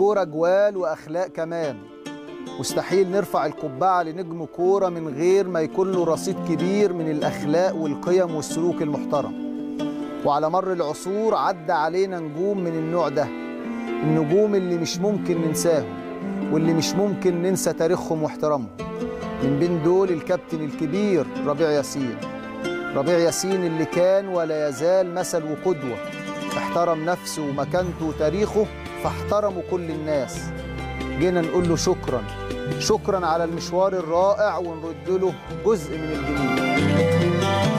كوره جوال واخلاق كمان مستحيل نرفع القبعه لنجم كوره من غير ما يكون له رصيد كبير من الاخلاق والقيم والسلوك المحترم وعلى مر العصور عدى علينا نجوم من النوع ده النجوم اللي مش ممكن ننساهم واللي مش ممكن ننسى تاريخهم واحترامهم من بين دول الكابتن الكبير ربيع ياسين ربيع ياسين اللي كان ولا يزال مثل وقدوة احترم نفسه ومكانته وتاريخه فاحترموا كل الناس جينا نقول له شكرا شكرا على المشوار الرائع ونرد له جزء من الجميل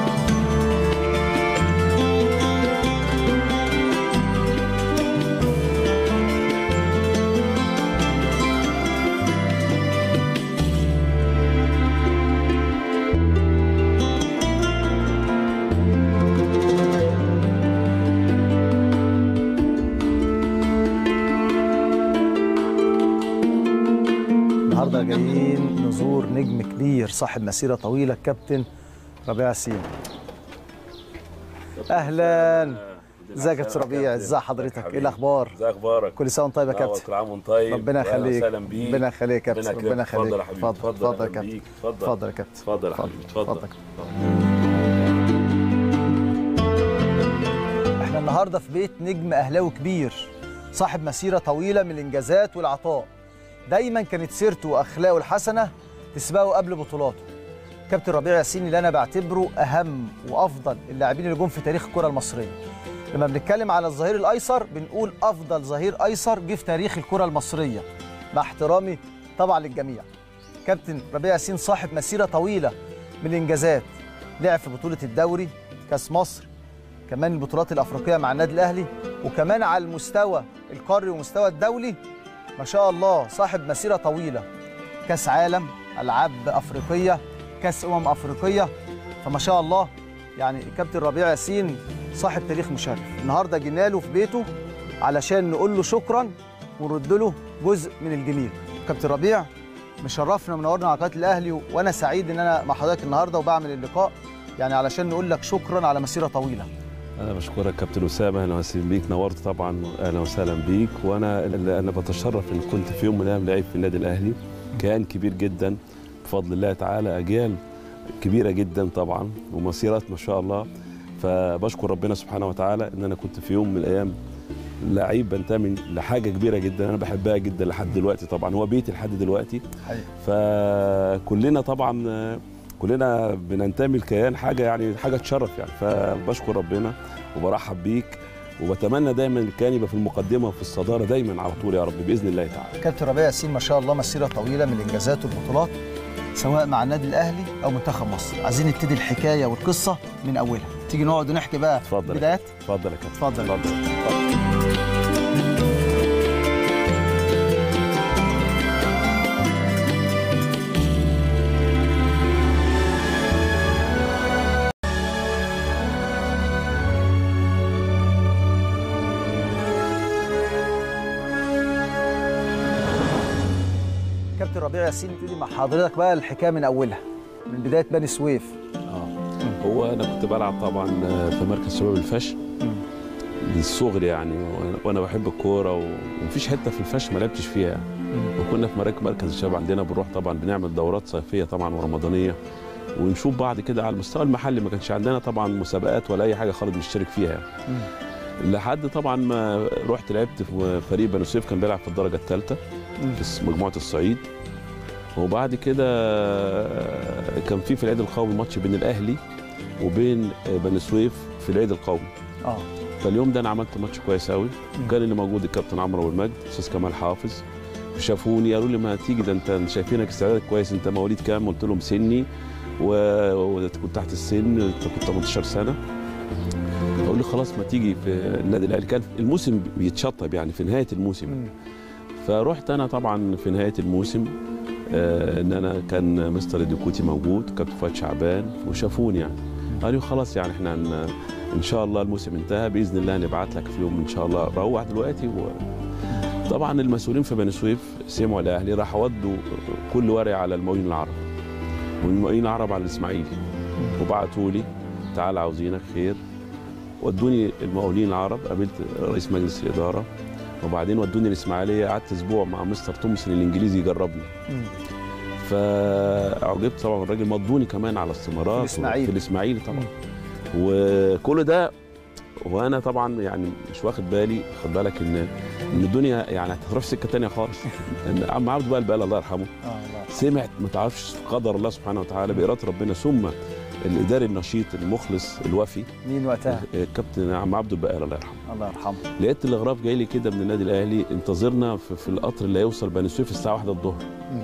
النهارده جايين نزور نجم كبير صاحب مسيره طويله الكابتن ربيع ياسين اهلا ازيك يا كابتن ربيع ازي حضرتك ايه الاخبار ازي اخبارك كل سنه وانت طيب يا لا، كابتن كل عام وانت طيب ربنا وأهلا يخليك وسهلا بيك ربنا يخليك يا كابتن ربنا ربنا يكرمك. يخليك اتفضل يا حبيبي اتفضل اتفضل يا أهلا كابتن بيك. اتفضل اتفضل يا كابتن اتفضل يا حبيبي اتفضل اتفضل احنا النهارده في بيت نجم اهلاوي كبير صاحب مسيره طويله من الانجازات والعطاء دايما كانت سيرته واخلاقه الحسنه تسبقه قبل بطولاته كابتن ربيع ياسين اللي انا بعتبره اهم وافضل اللاعبين اللي جم في تاريخ الكره المصريه لما بنتكلم على الظهير الايسر بنقول افضل ظهير ايسر جه في تاريخ الكره المصريه مع احترامي طبعا للجميع كابتن ربيع ياسين صاحب مسيره طويله من الانجازات لعب في بطوله الدوري كاس مصر كمان البطولات الافريقيه مع النادي الاهلي وكمان على المستوى القاري والمستوى الدولي ما شاء الله صاحب مسيره طويله كاس عالم العاب افريقيه كاس امم افريقيه فما شاء الله يعني كابتن ربيع ياسين صاحب تاريخ مشرف النهارده جينا له في بيته علشان نقول له شكرا ونرد له جزء من الجميل كابتن ربيع مشرفنا منورنا على قناه الاهلي و- وانا سعيد ان انا مع حضرتك النهارده وبعمل اللقاء يعني علشان نقول لك شكرا على مسيره طويله انا بشكرك كابتن اسامه اهلا وسهلا بيك نورت طبعا اهلا وسهلا بيك وانا انا بتشرف ان كنت في يوم من الايام لعيب في النادي الاهلي كيان كبير جدا بفضل الله تعالى اجيال كبيره جدا طبعا ومسيرات ما شاء الله فبشكر ربنا سبحانه وتعالى ان انا كنت في يوم من الايام لعيب بنتمي لحاجه كبيره جدا انا بحبها جدا لحد دلوقتي طبعا هو بيتي لحد دلوقتي حقيقي. فكلنا طبعا كلنا بننتمي لكيان حاجه يعني حاجه تشرف يعني فبشكر ربنا وبرحب بيك وبتمنى دايما الكيان يبقى في المقدمه وفي الصداره دايما على طول يا رب باذن الله تعالى كابتن ربيع ياسين ما شاء الله مسيره طويله من الانجازات والبطولات سواء مع النادي الاهلي او منتخب مصر عايزين نبتدي الحكايه والقصه من اولها تيجي نقعد ونحكي بقى اتفضل يا بدايات اتفضل يا كابتن اتفضل. اتفضل اتفضل. كابتن ربيع ياسين نبتدي مع حضرتك بقى الحكايه من اولها من بدايه بني سويف اه هو انا كنت بلعب طبعا في مركز شباب الفش من الصغر يعني وأنا- وانا بحب الكوره و- ومفيش حته في الفش ما لعبتش فيها يعني. وكنا في مراكز مركز الشباب عندنا بنروح طبعا بنعمل دورات صيفيه طبعا ورمضانيه ونشوف بعض كده على المستوى المحلي ما كانش عندنا طبعا مسابقات ولا اي حاجه خالص نشترك فيها يعني. لحد طبعا ما رحت لعبت في فريق بني سويف كان بيلعب في الدرجه الثالثه في مجموعه الصعيد وبعد كده كان في في العيد القومي ماتش بين الاهلي وبين بني سويف في العيد القومي اه فاليوم ده انا عملت ماتش كويس قوي وكان اللي موجود الكابتن عمرو ابو المجد استاذ كمال حافظ شافوني قالوا لي ما تيجي ده انت شايفينك استعدادك كويس انت مواليد كام قلت لهم سني و- وكنت تحت السن انت كنت 18 سنه قالوا لي خلاص ما تيجي في النادي الاهلي كان الموسم بيتشطب يعني في نهايه الموسم مم. فرحت انا طبعا في نهايه الموسم آه ان انا كان مستر ديكوتي موجود كابتن فؤاد شعبان وشافوني يعني قالوا خلاص يعني احنا هن- ان شاء الله الموسم انتهى باذن الله نبعت لك في يوم ان شاء الله روح دلوقتي و... طبعا المسؤولين في بني سويف سمعوا الاهلي راحوا ودوا كل ورقه على المقاولين العرب والمقاولين العرب على الاسماعيلي وبعتوا لي تعال عاوزينك خير ودوني المقاولين العرب قابلت رئيس مجلس الاداره وبعدين ودوني الاسماعيليه قعدت اسبوع مع مستر تومسون الانجليزي يجربني مم. فاعجبت طبعا الراجل مضوني كمان على استمارات في الإسماعيلي. في الاسماعيلي طبعا وكل ده وانا طبعا يعني مش واخد بالي خد بالك ان ان الدنيا يعني هتروح في سكه تانية خالص ان عم عبد بقى البقال الله يرحمه اه الله سمعت ما تعرفش قدر الله سبحانه وتعالى باراده ربنا ثم الاداري النشيط المخلص الوفي مين وقتها الكابتن عم عبد البقال الله يرحمه الله يرحمه لقيت الاغراف جاي لي كده من النادي الاهلي انتظرنا في, في القطر اللي هيوصل بني سويف الساعه 1 الظهر مم.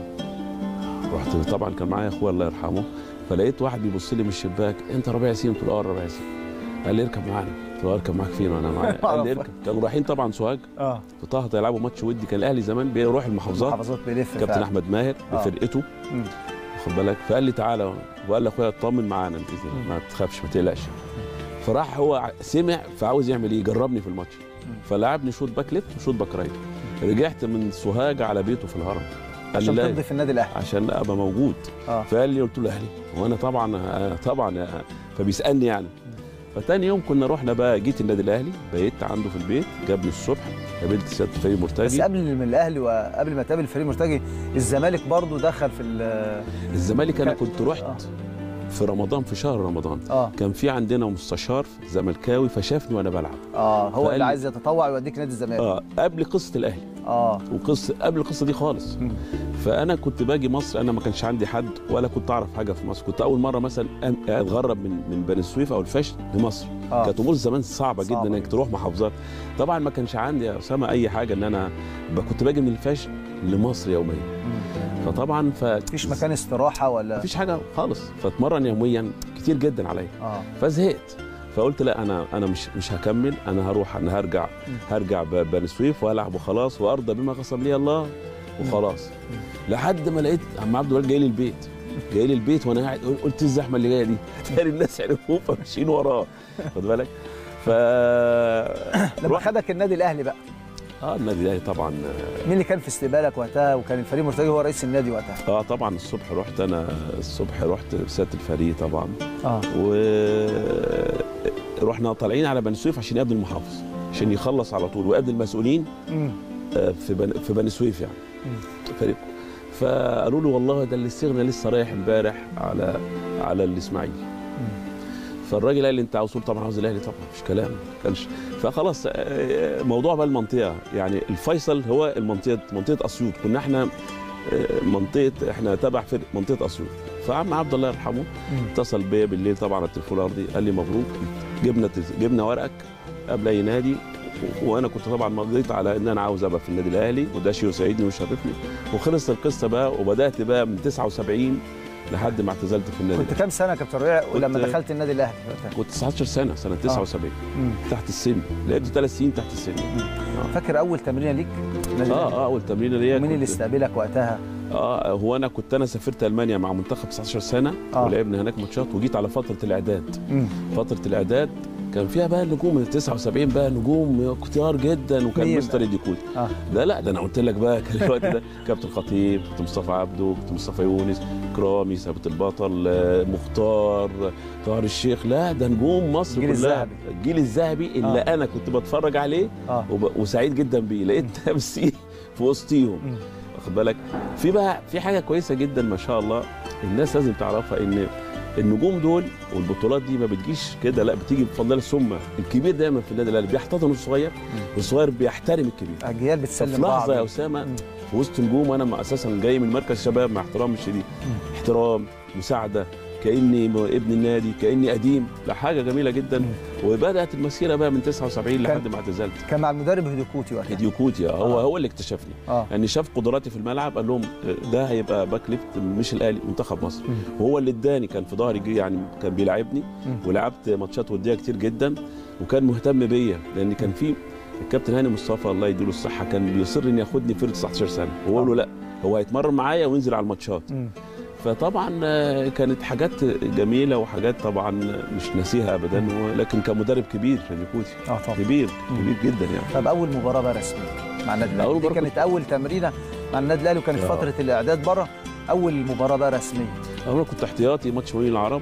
رحت طبعا كان معايا اخويا الله يرحمه فلقيت واحد بيبص لي من الشباك انت ربيع ياسين قلت له اه ربيع ياسين قال لي اركب معانا قلت له اركب معاك فين وانا معايا قال لي اركب كانوا رايحين طبعا سوهاج اه في طه هيلعبوا ماتش ودي كان الاهلي زمان بيروح المحافظات محافظات بيلف كابتن فعلا. احمد ماهر آه. بفرقته مم. واخد بالك فقال لي تعالى وقال لاخويا اطمن معانا باذن الله ما تخافش ما تقلقش فراح هو ع- سمع فعاوز يعمل ايه يجربني في الماتش فلعبني شوط باك ليفت وشوط باك رايت رجعت من سوهاج على بيته في الهرم قال لي عشان لا تمضي في النادي الاهلي عشان ابقى موجود اه فقال لي قلت له اهلي وانا طبعا آه، طبعا آه، فبيسالني يعني فتاني يوم كنا رحنا بقى جيت النادي الاهلي بيت عنده في البيت جابني الصبح قابلت سياده فريق بس مرتجي قبل من الاهلي وقبل ما تقابل فريق مرتجي الزمالك برضو دخل في ال- الزمالك انا كنت آه. رحت في رمضان في شهر رمضان اه كان في عندنا مستشار زملكاوي فشافني وانا بلعب اه هو فقال اللي لي- عايز يتطوع ويوديك نادي الزمالك اه قبل قصه الاهلي اه وقصه قبل القصه دي خالص مم. فانا كنت باجي مصر انا ما كانش عندي حد ولا كنت اعرف حاجه في مصر كنت اول مره مثلا أم- اتغرب من من بني سويف او الفاشل لمصر اه كانت امور زمان صعبه جدا صعبة. انك تروح محافظات طبعا ما كانش عندي يا اسامه اي حاجه ان انا ب- كنت باجي من الفاشل لمصر يوميا مم. فطبعا ف مفيش مكان استراحه ولا مفيش حاجه خالص فاتمرن يوميا كتير جدا عليا اه فزهقت فقلت لا انا انا مش مش هكمل انا هروح انا هرجع هرجع ب- بني سويف والعب وخلاص وارضى بما قسم لي الله وخلاص لحد ما لقيت عم عبد الوهاب جاي لي البيت جاي لي البيت وانا قاعد قلت إيه الزحمه اللي جايه دي تاني الناس عرفوه فماشيين وراه خد بالك ف لما رحت خدك النادي الاهلي بقى اه النادي الاهلي طبعا مين اللي كان في استقبالك وقتها وكان الفريق مرتجي هو رئيس النادي وقتها اه طبعا الصبح رحت انا الصبح رحت سياده الفريق طبعا اه و رحنا طالعين على بني سويف عشان يقابل المحافظ عشان يخلص على طول ويقابل المسؤولين مم. آه، في بني في بني سويف يعني فريق فقالوا له والله ده اللي استغنى لسه رايح امبارح على على الاسماعيلي فالراجل قال لي انت عاوز تقول طبعا عاوز الاهلي طبعا مش كلام كانش فخلاص آه، موضوع بقى المنطقه يعني الفيصل هو المنطقه منطقه اسيوط كنا احنا آه، منطقه احنا تبع فرق منطقه اسيوط فعم عبد الله يرحمه مم. اتصل بيا بالليل طبعا على التليفون الارضي قال لي مبروك جبنا جبنا ورقك قبل اي نادي و- وانا كنت طبعا مضيت على ان انا عاوز ابقى في النادي الاهلي وده شيء يسعدني ويشرفني وخلصت القصه بقى وبدات بقى من 79 لحد ما اعتزلت في النادي كنت كام سنه يا كابتن ربيع ولما كنت- دخلت النادي الاهلي وقتها كنت 19 سنه سنه 79 مم. تحت السن لعبت ثلاث سنين تحت السن فاكر اول تمرينه ليك النادي اه الأهلي؟ اه اول تمرين ليا مين اللي كنت- استقبلك وقتها اه هو انا كنت انا سافرت المانيا مع منتخب 19 سنه آه. ولعبنا هناك ماتشات وجيت على فتره الاعداد مم. فتره الاعداد كان فيها بقى نجوم من 79 بقى نجوم كتار جدا وكان مين مستر بقى؟ ديكوت اه لا لا ده انا قلت لك بقى كان الوقت ده كابتن خطيب كابتن مصطفى عبده كابتن مصطفى يونس كرامي ثابت البطل آه، مختار طاهر الشيخ لا ده نجوم مصر الجيل كلها الذهبي. الجيل الذهبي اللي آه. انا كنت بتفرج عليه اه وب... وسعيد جدا بيه لقيت نفسي في وسطيهم مم. واخد بالك في بقى في حاجه كويسه جدا ما شاء الله الناس لازم تعرفها ان النجوم دول والبطولات دي ما بتجيش كده لا بتيجي بفضل الله ثم الكبير دايما في النادي الاهلي بيحتضن الصغير والصغير بيحترم الكبير اجيال في بتسلم بعض لحظه يا اسامه مم. في وسط نجوم وانا اساسا جاي من مركز شباب مع احترامي الشديد احترام مساعده كاني م- ابن النادي كاني قديم لا حاجه جميله جدا وبدات المسيره بقى من 79 كان- لحد ما اعتزلت كان مع المدرب هدوكوتي وقتها هديوكوتيا هو آه. هو اللي اكتشفني اه يعني شاف قدراتي في الملعب قال لهم ده هيبقى باك ليفت مش الاهلي منتخب مصر مم. وهو اللي اداني كان في ظهري جه يعني كان بيلعبني مم. ولعبت ماتشات وديه كتير جدا وكان مهتم بيا لان كان في الكابتن هاني مصطفى الله يديله الصحه كان بيصر ان ياخدني فرقه 19 سنه واقول له لا هو هيتمرن معايا وينزل على الماتشات مم. فطبعا آه، كانت حاجات جميله وحاجات طبعا مش ناسيها ابدا لكن كمدرب كبير هديوكوتي اه طبعا كبير مم. كبير جدا يعني طب اول مباراه بقى رسميه مع النادي الاهلي أول دي مباراة كانت اول تمرينه مع النادي الاهلي وكانت آه. فتره الاعداد بره اول مباراه بقى رسميه انا كنت احتياطي ماتش ولي العرب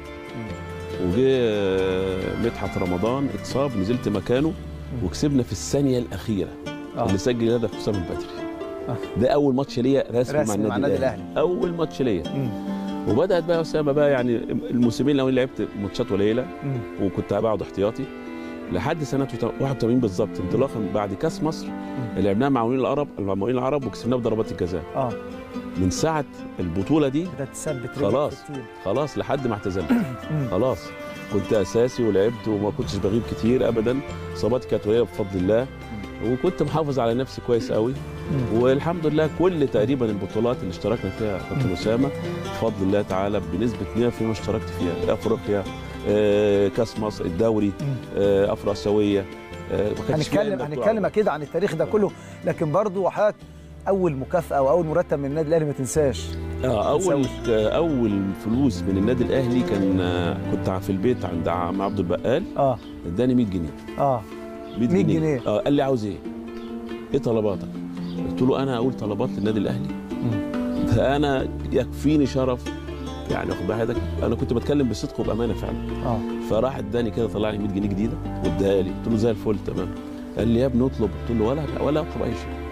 وجه آه، مدحت رمضان اتصاب نزلت مكانه وكسبنا في الثانيه الاخيره آه. اللي سجل الهدف حسام البدري آه. ده اول ماتش ليا رسمي, رسمي مع مع النادي النادي الاهلي اول ماتش ليا مم. وبدات بقى اسامه بقى يعني الموسمين الاولين لعبت ماتشات قليله مم. وكنت بقعد احتياطي لحد سنه 81 بالظبط انطلاقا بعد كاس مصر اللي لعبناها مع مقاولين العرب مع مقاولين العرب وكسبناه بضربات الجزاء اه من ساعه البطوله دي بدات تثبت رجلك خلاص. في التيم. خلاص لحد ما اعتزلت مم. خلاص كنت اساسي ولعبت وما كنتش بغيب كتير ابدا اصاباتي كانت قليله بفضل الله وكنت محافظ على نفسي كويس قوي مم. والحمد لله كل تقريبا البطولات اللي اشتركنا فيها كابتن اسامه بفضل الله تعالى بنسبه 100% اشتركت فيها افريقيا آه، كاس مصر الدوري مم. آه، افرو اسيويه آه، ما كانش فيها هنتكلم إلا بطولة هنتكلم اكيد عن التاريخ ده كله لكن برضو حضرتك اول مكافاه او اول مرتب من النادي الاهلي ما تنساش اه اول تسوي. اول فلوس من النادي الاهلي كان آه، كنت في البيت عند عم عبد البقال اه اداني 100 جنيه اه 100 جنيه. اه قال لي عاوز ايه؟ ايه طلباتك؟ قلت له انا اقول طلبات للنادي الاهلي فانا يكفيني شرف يعني واخد بالك انا كنت بتكلم بصدق وبامانه فعلا اه فراح اداني كده طلع لي 100 جنيه جديده واداها لي قلت له زي الفل تمام قال لي يا ابني اطلب قلت له ولا ولا اطلب اي شيء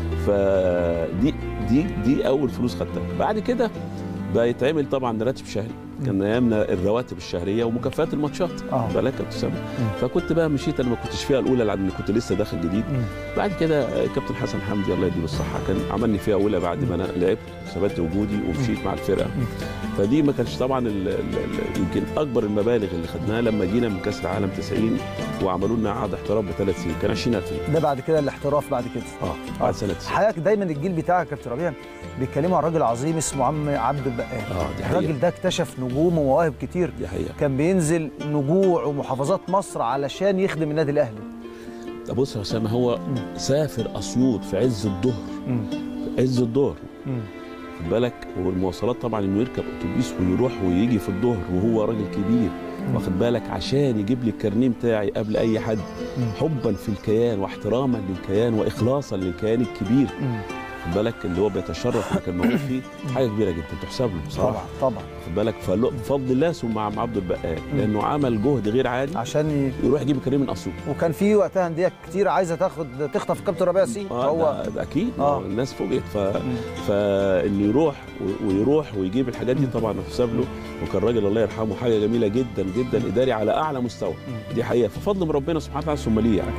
فدي دي دي اول فلوس خدتها بعد كده بقى يتعمل طبعا راتب شهري كان ايامنا الرواتب الشهريه ومكافآت الماتشات اه بالك يا كابتن سامي فكنت بقى مشيت انا ما كنتش فيها الاولى لان كنت لسه داخل جديد مم. بعد كده آه، كابتن حسن حمدي الله يديله الصحه كان عملني فيها اولى بعد ما انا لعبت ثبت وجودي ومشيت مع الفرقه فدي ما كانش طبعا ال- ال- ال- يمكن اكبر المبالغ اللي خدناها لما جينا من كاس العالم 90 وعملوا لنا عقد احتراف بثلاث سنين كان 20000 جنيه ده بعد كده الاحتراف بعد كده اه آه. بعد سنه 90 حضرتك دايما الجيل بتاعك يا كابتن ربيع بيتكلموا عن راجل عظيم اسمه عم عبد البقال اه دي حقيقه الراجل ده اكتشف نجوم ومواهب كتير دي حقيقه كان بينزل نجوع ومحافظات مصر علشان يخدم النادي الاهلي طب بص يا اسامه هو سافر اسيوط في عز الظهر مم. في عز الظهر مم. خد بالك والمواصلات طبعا انه يركب اتوبيس ويروح ويجي في الظهر وهو راجل كبير واخد بالك عشان يجيب لي الكارنيه بتاعي قبل اي حد مم. حبا في الكيان واحتراما للكيان واخلاصا للكيان الكبير مم. خد بالك اللي هو بيتشرف اللي كان موجود فيه حاجه كبيره جدا تحسب له بصراحه طبعا طبعا خد بالك فلو- بفضل الله ثم عم عبد البقال لانه عمل جهد غير عادي عشان ي... يروح يجيب الكريم من اسيوط وكان في وقتها انديه كتير عايزه تاخد تخطف كابتن ربيع سي اه فهو ده, ده اكيد آه. آه. الناس فوجئت ف... فانه يروح و- ويروح ويجيب الحاجات دي طبعا تحسب له وكان راجل الله يرحمه حاجه جميله جدا جدا اداري على اعلى مستوى دي حقيقه ففضل من ربنا سبحانه وتعالى ثم ليه يعني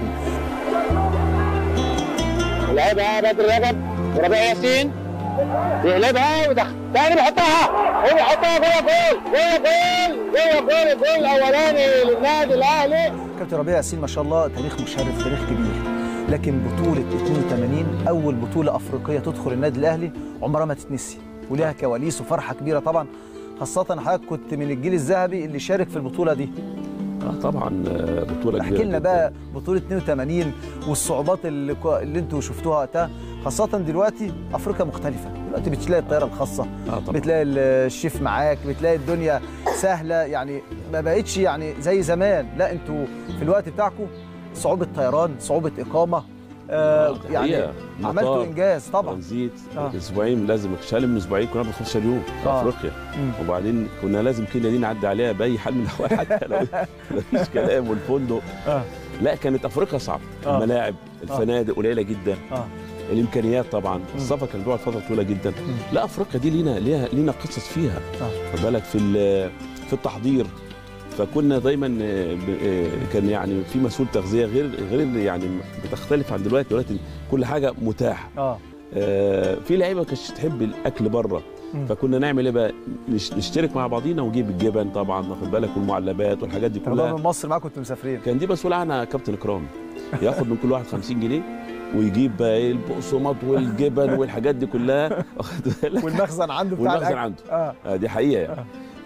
لعبها بدر رجب وربيع ياسين يقلبها ودخل تاني بيحطها هو بيحطها جوه جول جوه جول جوه جول الجول الاولاني للنادي الاهلي كابتن ربيع ياسين ما شاء الله تاريخ مشرف تاريخ كبير لكن بطولة 82 أول بطولة أفريقية تدخل النادي الأهلي عمرها ما تتنسي وليها كواليس وفرحة كبيرة طبعا خاصة حضرتك كنت من الجيل الذهبي اللي شارك في البطولة دي اه طبعا آه، بطوله كبيره احكي لنا جداً. بقى بطولة 82 والصعوبات اللي, كو- اللي انتوا شفتوها وقتها خاصة دلوقتي أفريقيا مختلفة دلوقتي بتلاقي الطيارة الخاصة اه طبعا بتلاقي الشيف معاك بتلاقي الدنيا سهله يعني ما بقتش يعني زي زمان لا انتوا في الوقت بتاعكم صعوبه طيران صعوبه اقامه آه آه، دي يعني حقيقة. عملتوا مطار، انجاز طبعا ترانزيت آه. اسبوعين لازم شال من اسبوعين كنا بناخد 15 يوم في آه. افريقيا مم. وبعدين كنا لازم كده دي نعدي عليها باي حال من الاحوال حتى لو مفيش كلام والفندق آه. لا كانت افريقيا صعبه آه. الملاعب الفنادق قليله جدا اه الامكانيات طبعا السفر كان بيقعد فتره طويله جدا لا افريقيا دي لينا ليها لينا قصص فيها آه. خد بالك في ال- في التحضير فكنا دايما آه، ب- آه، كان يعني في مسؤول تغذيه غير غير يعني بتختلف عن دلوقتي دلوقتي كل حاجه متاحه اه آه، في لعيبه ما كانتش تحب الاكل بره مم. فكنا نعمل ايه بقى نش- نشترك مع بعضينا ونجيب الجبن طبعا واخد بالك والمعلبات والحاجات دي رمضان كلها من مصر معاكم كنتوا مسافرين كان دي مسؤول عنها كابتن اكرامي ياخد من كل واحد 50 جنيه ويجيب بقى ايه البقسماط والجبن والحاجات دي كلها واخد بالك والمخزن عنده بتاع والمخزن الأكل. عنده اه آه، دي حقيقه يعني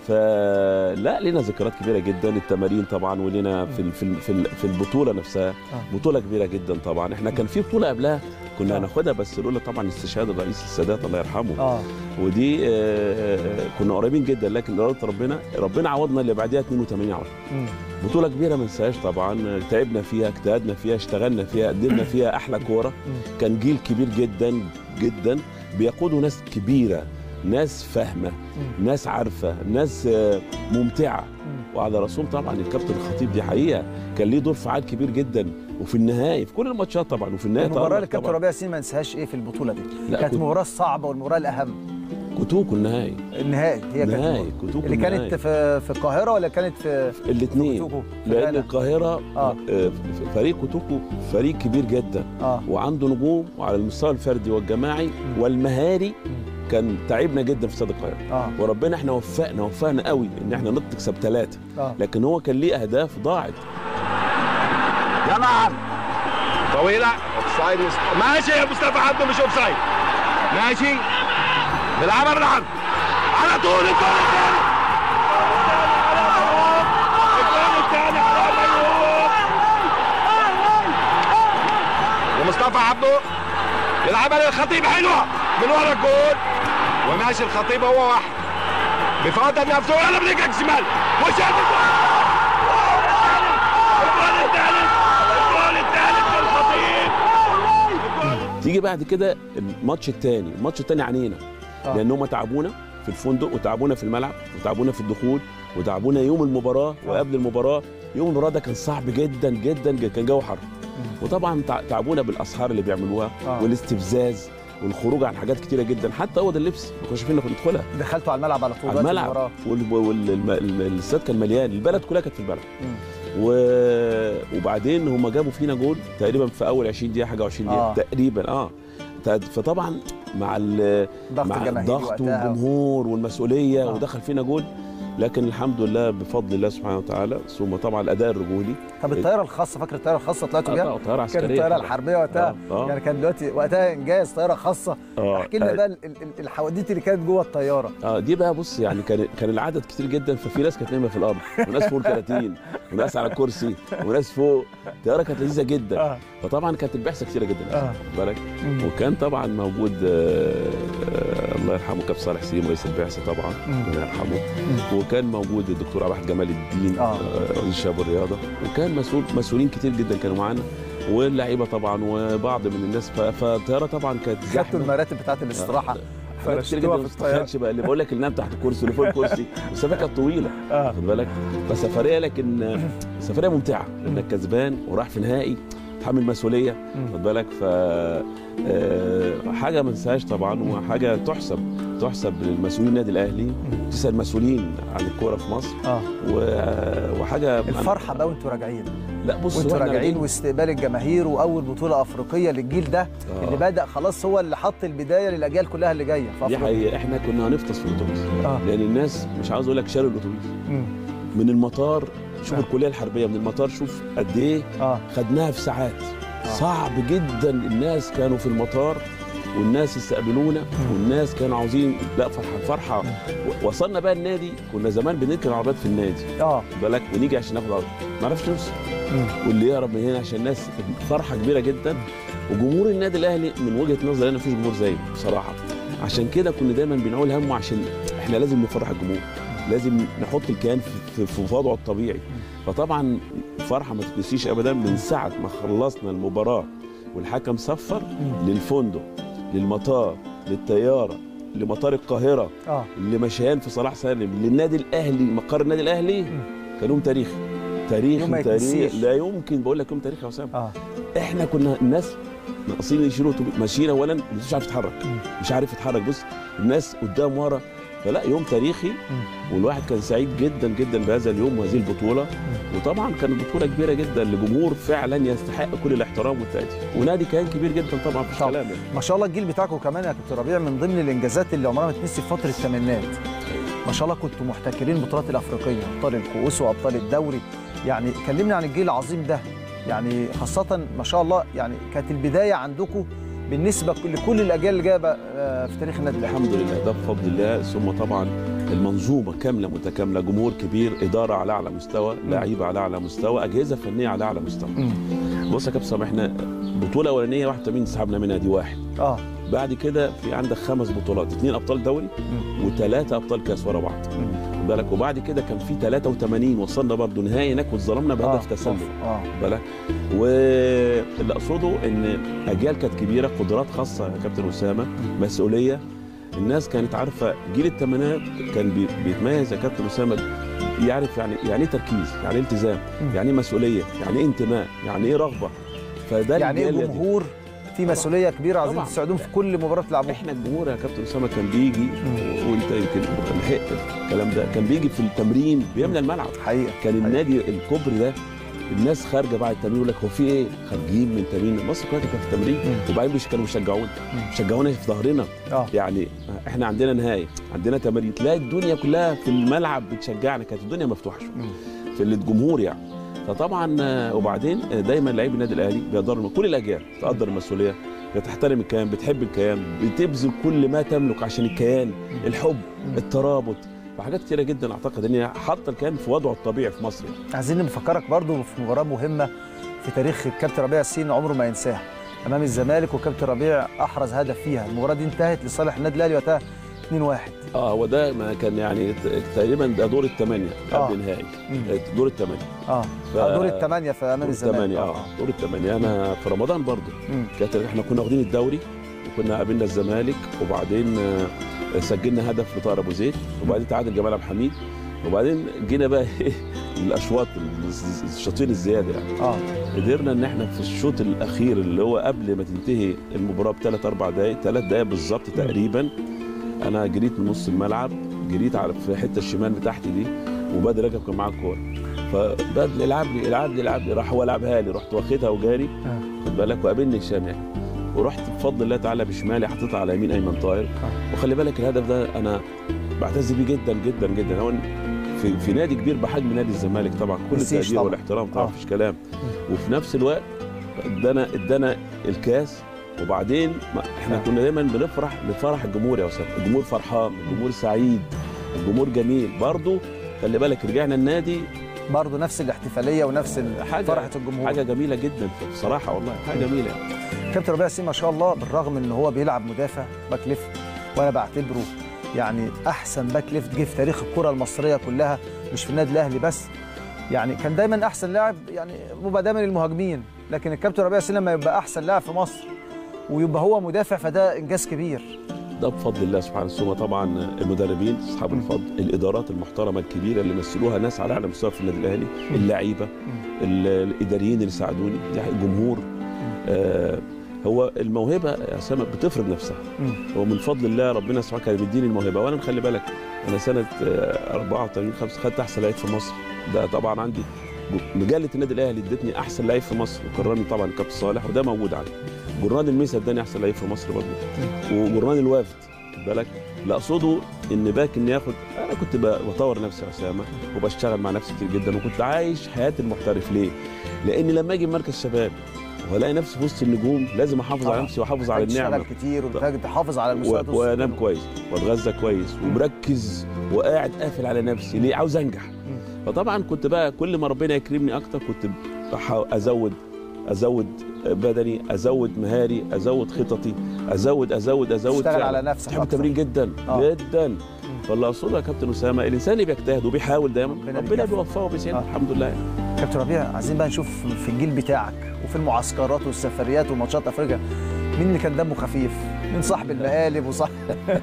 فلا لنا ذكريات كبيره جدا التمارين طبعا ولنا في ال- في ال- في ال- في البطوله نفسها آه. بطوله كبيره جدا طبعا احنا كان في بطوله قبلها كنا آه. هناخدها بس لولا طبعا استشهاد الرئيس السادات الله يرحمه اه ودي آه، آه، كنا قريبين جدا لكن اراده ربنا ربنا عوضنا اللي بعديها 82 عمر مم. بطوله كبيره ما ننساهاش طبعا تعبنا فيها اجتهدنا فيها اشتغلنا فيها قدمنا فيها احلى كوره كان جيل كبير جدا جدا بيقودوا ناس كبيره ناس فاهمه ناس عارفه ناس آه، ممتعه وعلى رسول طبعا الكابتن الخطيب دي حقيقه كان ليه دور فعال كبير جدا وفي النهايه في كل الماتشات طبعا وفي النهايه المباراه تألق اللي كابتن طبعاً. ربيع ياسين ما نساهاش ايه في البطوله دي لا، كانت كنت- المباراه الصعبه والمباراه الاهم كوتوكو النهائي النهائي هي كانت نهائي المباراة. كوتوكو اللي كانت النهائي. في في القاهره ولا كانت في الاثنين كوتوكو في لان غانا؟ القاهره آه. آه، فريق كوتوكو فريق كبير جدا اه وعنده نجوم وعلى المستوى الفردي والجماعي والمهاري كان تعبنا جدا في استاد القاهره اه وربنا احنا وفقنا وفقنا قوي ان احنا نكسب ثلاثه اه لكن هو كان ليه اهداف ضاعت يا نعم طويلة اوفسايد مست- ماشي يا مصطفى عبده مش اوفسايد ماشي بيلعبها بالعرض على طول الجول الثاني الجول الثاني على ميوب ومصطفى عبده بيلعبها للخطيب حلوة من ورا الجول وماشي الخطيب هو واحد بفاضل نفسه يلا برجلك شمال وشاط الجول الجول الثالث الجول الثالث للخطيب الجول تيجي بعد كده الماتش الثاني الماتش الثاني عنينا آه. لان هم تعبونا في الفندق وتعبونا في الملعب وتعبونا في الدخول وتعبونا يوم المباراه وقبل المباراه يوم المباراه ده كان صعب جدا جدا جدا، كان جو حر وطبعا تع- تعبونا بالاسحار اللي بيعملوها آه. والاستفزاز والخروج عن حاجات كتيره جدا حتى اوض اللبس ما كناش فينا ندخلها دخلتوا على الملعب على طول على وقت الملعب المباراة. والاستاد كان مليان البلد كلها كانت في البلد مم. و... وبعدين هم جابوا فينا جول تقريبا في اول 20 دقيقه حاجه 20 دقيقه آه. تقريبا اه ت- فطبعا مع ال... ضغط مع الجماهيري الضغط وقتها. والجمهور والمسؤوليه آه. ودخل فينا جول لكن الحمد لله بفضل الله سبحانه وتعالى ثم طبعا الاداء الرجولي طب الطياره الخاصه فاكر الطياره الخاصه طلعتوا آه، بيها؟ طبعاً، طياره عسكريه كانت الطياره طبعاً. الحربيه وقتها آه، آه. يعني كان دلوقتي وقتها انجاز طياره خاصه آه، احكي لنا آه. بقى ال- ال- الحواديت اللي كانت جوه الطياره اه دي بقى بص يعني كان كان العدد كتير جدا ففي ناس كانت نايمه في الارض وناس فوق الكراتين وناس على الكرسي وناس فوق الطياره كانت لذيذه جدا اه فطبعا كانت البعثه كتيره جدا آه. واخد بالك مم. وكان طبعا موجود آه، آه، الله يرحمه كابتن صالح سليم رئيس البعثه طبعا مم. الله يرحمه وكان موجود الدكتور عبد الواحد جمال الدين آه. آه، رئيس الشباب والرياضه وكان مسؤول مسؤولين كتير جدا كانوا معانا واللعيبه طبعا وبعض من الناس ف- فالطياره طبعا كانت خدتوا زحمه المراتب بتاعت الاستراحه حاجات كتير جدا فرشتوها ما في الطياره تتخيلش بقى اللي بقول لك اللي نام تحت الكرسي واللي فوق الكرسي والسفريه كانت طويله اه واخد بالك فسفريه لكن سفريه ممتعه لانك كسبان وراح في نهائي تحمل مسؤوليه مم. واخد بالك ف آه، حاجه ما انساهاش طبعا وحاجه تحسب تحسب للمسؤولين النادي الاهلي تسال المسؤولين عن الكوره في مصر اه و- وحاجه الفرحه بقى وانتوا راجعين لا بص وانتوا واحنا راجعين واستقبال الجماهير واول بطوله افريقيه للجيل ده آه. اللي بدا خلاص هو اللي حط البدايه للاجيال كلها اللي جايه في دي افريقيا حقيقه احنا كنا هنفطس في الاتوبيس اه لان الناس مش عاوز اقول لك شالوا الاتوبيس مم. من المطار شوف آه. الكليه الحربيه من المطار شوف قد ايه اه خدناها في ساعات آه. صعب جدا الناس كانوا في المطار والناس استقبلونا والناس كانوا عاوزين لا فرحه فرحه و- وصلنا بقى النادي كنا زمان بنركن عربيات في النادي اه بالك ونيجي عشان ناخد عربية ما عرفش نوصل مم. واللي يهرب من هنا عشان الناس فرحه كبيره جدا وجمهور النادي الاهلي من وجهه نظري انا مفيش جمهور زيه بصراحه عشان كده كنا دايما بنقول همه عشان احنا لازم نفرح الجمهور لازم نحط الكيان في, في, في وضعه الطبيعي فطبعا فرحه ما تتنسيش ابدا من ساعه ما خلصنا المباراه والحكم صفر للفندق للمطار للطياره لمطار القاهره اه لمشيان في صلاح سالم للنادي الاهلي مقر النادي الاهلي كان يوم تاريخي تاريخ يوم ما تاريخ يتنسيش. لا يمكن بقول لك يوم تاريخي يا اسامه اه احنا كنا الناس ناقصين يشيلوا أوتوبيس- ماشيين اولا مش عارف يتحرك مش عارف يتحرك بص الناس قدام ورا فلا يوم تاريخي والواحد كان سعيد جدا جدا بهذا اليوم وهذه البطوله وطبعا كانت بطوله كبيره جدا لجمهور فعلا يستحق كل الاحترام والتقدير ونادي كان كبير جدا طبعا مفيش طبعاً. كلام يعني. ما شاء الله الجيل بتاعكم كمان يا كابتن ربيع من ضمن الانجازات اللي عمرها ما تنسي في فتره الثمانينات ما شاء الله كنتوا محتكرين البطولات الافريقيه ابطال الكؤوس وابطال الدوري يعني كلمنا عن الجيل العظيم ده يعني خاصه ما شاء الله يعني كانت البدايه عندكم بالنسبه لكل الاجيال اللي جايه بقى، آه، في تاريخ النادي الاهلي الحمد لله ده بفضل الله ثم طبعا المنظومه كامله متكامله جمهور كبير اداره على اعلى مستوى لعيبه على اعلى مستوى اجهزه فنيه على اعلى مستوى بص يا كابتن سامح احنا بطوله اولانيه 81 سحبنا منها دي واحد اه بعد كده في عندك خمس بطولات اثنين ابطال دوري وثلاثه ابطال كاس ورا بعض خد بالك وبعد كده كان في 83 وصلنا برضه نهائي هناك واتظلمنا بهدف تسلل اه خد بالك واللي اقصده ان اجيال كانت كبيره قدرات خاصه يا كابتن اسامه مسؤوليه الناس كانت عارفه جيل الثمانينات كان بي- بيتميز يا كابتن اسامه يعرف يعني يعني ايه تركيز يعني ايه التزام مم. يعني ايه مسؤوليه يعني ايه انتماء يعني ايه رغبه فده يعني ايه الجالية دي. جمهور في مسؤوليه كبيره عايزين طبعاً. تساعدوهم في كل مباراه تلعبوها احنا الجمهور يا كابتن اسامه كان بيجي و- وانت يمكن لحقت الكلام ده كان بيجي في التمرين بيملى الملعب حقيقه كان حقيقة. النادي الكوبري ده الناس خارجه بعد التمرين يقول لك هو في ايه؟ خارجين من تمرين مصر كلها كانت في التمرين مم. وبعدين بيش- كانوا بيشجعونا مم. بيشجعونا في ظهرنا اه يعني احنا عندنا نهايه عندنا تمارين تلاقي الدنيا كلها في الملعب بتشجعنا كانت الدنيا مفتوحه شويه مم. في الجمهور يعني فطبعا آه، وبعدين آه، دايما لعيب النادي الاهلي بيقدروا كل الاجيال تقدر المسؤوليه بتحترم الكيان بتحب الكيان بتبذل كل ما تملك عشان الكيان الحب مم. الترابط فحاجات كتيره جدا اعتقد ان هي حاطه الكيان في وضعه الطبيعي في مصر يعني. عايزين نفكرك برضو في مباراه مهمه في تاريخ الكابتن ربيع السين عمره ما ينساها امام الزمالك وكابتن ربيع احرز هدف فيها المباراه دي انتهت لصالح النادي الاهلي وقتها 2-1 اه هو ده ما كان يعني ت- تقريبا ده دور الثمانيه آه. قبل النهائي مم. دور الثمانيه اه ف- آه، دور الثمانيه في امام دور الزمالك الثمانيه اه دور الثمانيه انا في رمضان برضو مم. كانت احنا كنا واخدين الدوري وكنا قابلنا الزمالك وبعدين آه، سجلنا هدف لطاهر ابو زيد وبعدين تعادل جمال عبد الحميد وبعدين جينا بقى ايه الاشواط الشوطين الزياده يعني اه قدرنا ان احنا في الشوط الاخير اللي هو قبل ما تنتهي المباراه بثلاث اربع دقائق ثلاث دقائق بالظبط تقريبا انا جريت من نص الملعب جريت على في الحته الشمال بتاعتي دي وبدر رجب كان معاه الكوره فبدر العب لي العب لي العب لي راح هو لعبها لي رحت واخدها وجاري آه. خد بالك وقابلني هشام يعني ورحت بفضل الله تعالى بشمالي حطيتها على يمين ايمن طاهر آه. وخلي بالك الهدف ده انا بعتز بيه جدا جدا جدا هو في في نادي كبير بحجم نادي الزمالك طبعا كل نسيش التقدير طبعاً. والاحترام طبعا آه. مفيش كلام وفي نفس الوقت ادانا ادانا الكاس وبعدين ما احنا آه. كنا دايما بنفرح لفرح الجمهور يا استاذ الجمهور فرحان الجمهور سعيد الجمهور جميل برضه خلي بالك رجعنا النادي برضه نفس الاحتفاليه ونفس ال- حاجة- فرحه الجمهور حاجه جميله جدا بصراحه والله حاجه جميله يعني. كابتن ربيع السين ما شاء الله بالرغم ان هو بيلعب مدافع باك ليفت وانا بعتبره يعني احسن باك ليفت جه في تاريخ الكره المصريه كلها مش في النادي الاهلي بس يعني كان دايما احسن لاعب يعني بيبقى دايما المهاجمين لكن الكابتن ربيع السين لما يبقى احسن لاعب في مصر ويبقى هو مدافع فده انجاز كبير ده بفضل الله سبحانه ثم طبعا المدربين اصحاب الفضل الادارات المحترمه الكبيره اللي مثلوها ناس على اعلى مستوى في النادي الاهلي اللعيبه ال- الاداريين اللي ساعدوني ده الجمهور آه هو الموهبه يا اسامه بتفرض نفسها مم. هو من فضل الله ربنا سبحانه كان بيديني الموهبه وانا مخلي بالك انا سنه آه، 84 5 خدت احسن لعيب في مصر ده طبعا عندي مجله النادي الاهلي ادتني احسن لعيب في مصر وكرمني طبعا الكابتن صالح وده موجود عندي جرنان الميسا اداني احسن لعيب في مصر برضه وجرنان الوافد خد بالك اللي اقصده ان باك اني اخد انا كنت ب- بطور نفسي يا اسامه وبشتغل مع نفسي كتير جدا وكنت عايش حياه المحترف ليه؟ لان لما اجي مركز شباب والاقي نفسي في وسط النجوم لازم احافظ على طبعاً. نفسي واحافظ على النعمه تشتغل كتير ومحتاج تحافظ على المستوى و- وانام كويس واتغذى كويس ومركز وقاعد قافل على نفسي ليه عاوز انجح فطبعا كنت بقى كل ما ربنا يكرمني اكتر كنت بحاول ازود ازود بدني ازود مهاري ازود خططي ازود ازود ازود تشتغل فعلاً. على نفسك بحب أكتر. التمرين جدا آه. جدا فاللي اقصده يا كابتن اسامه الانسان اللي بيجتهد وبيحاول دايما ربنا ربنا بيكافئه. بيوفقه وبيسعده آه. الحمد لله كابتن ربيع عايزين بقى نشوف في الجيل بتاعك وفي المعسكرات والسفريات وماتشات افريقيا مين اللي كان دمه خفيف؟ مين صاحب المقالب وصاحب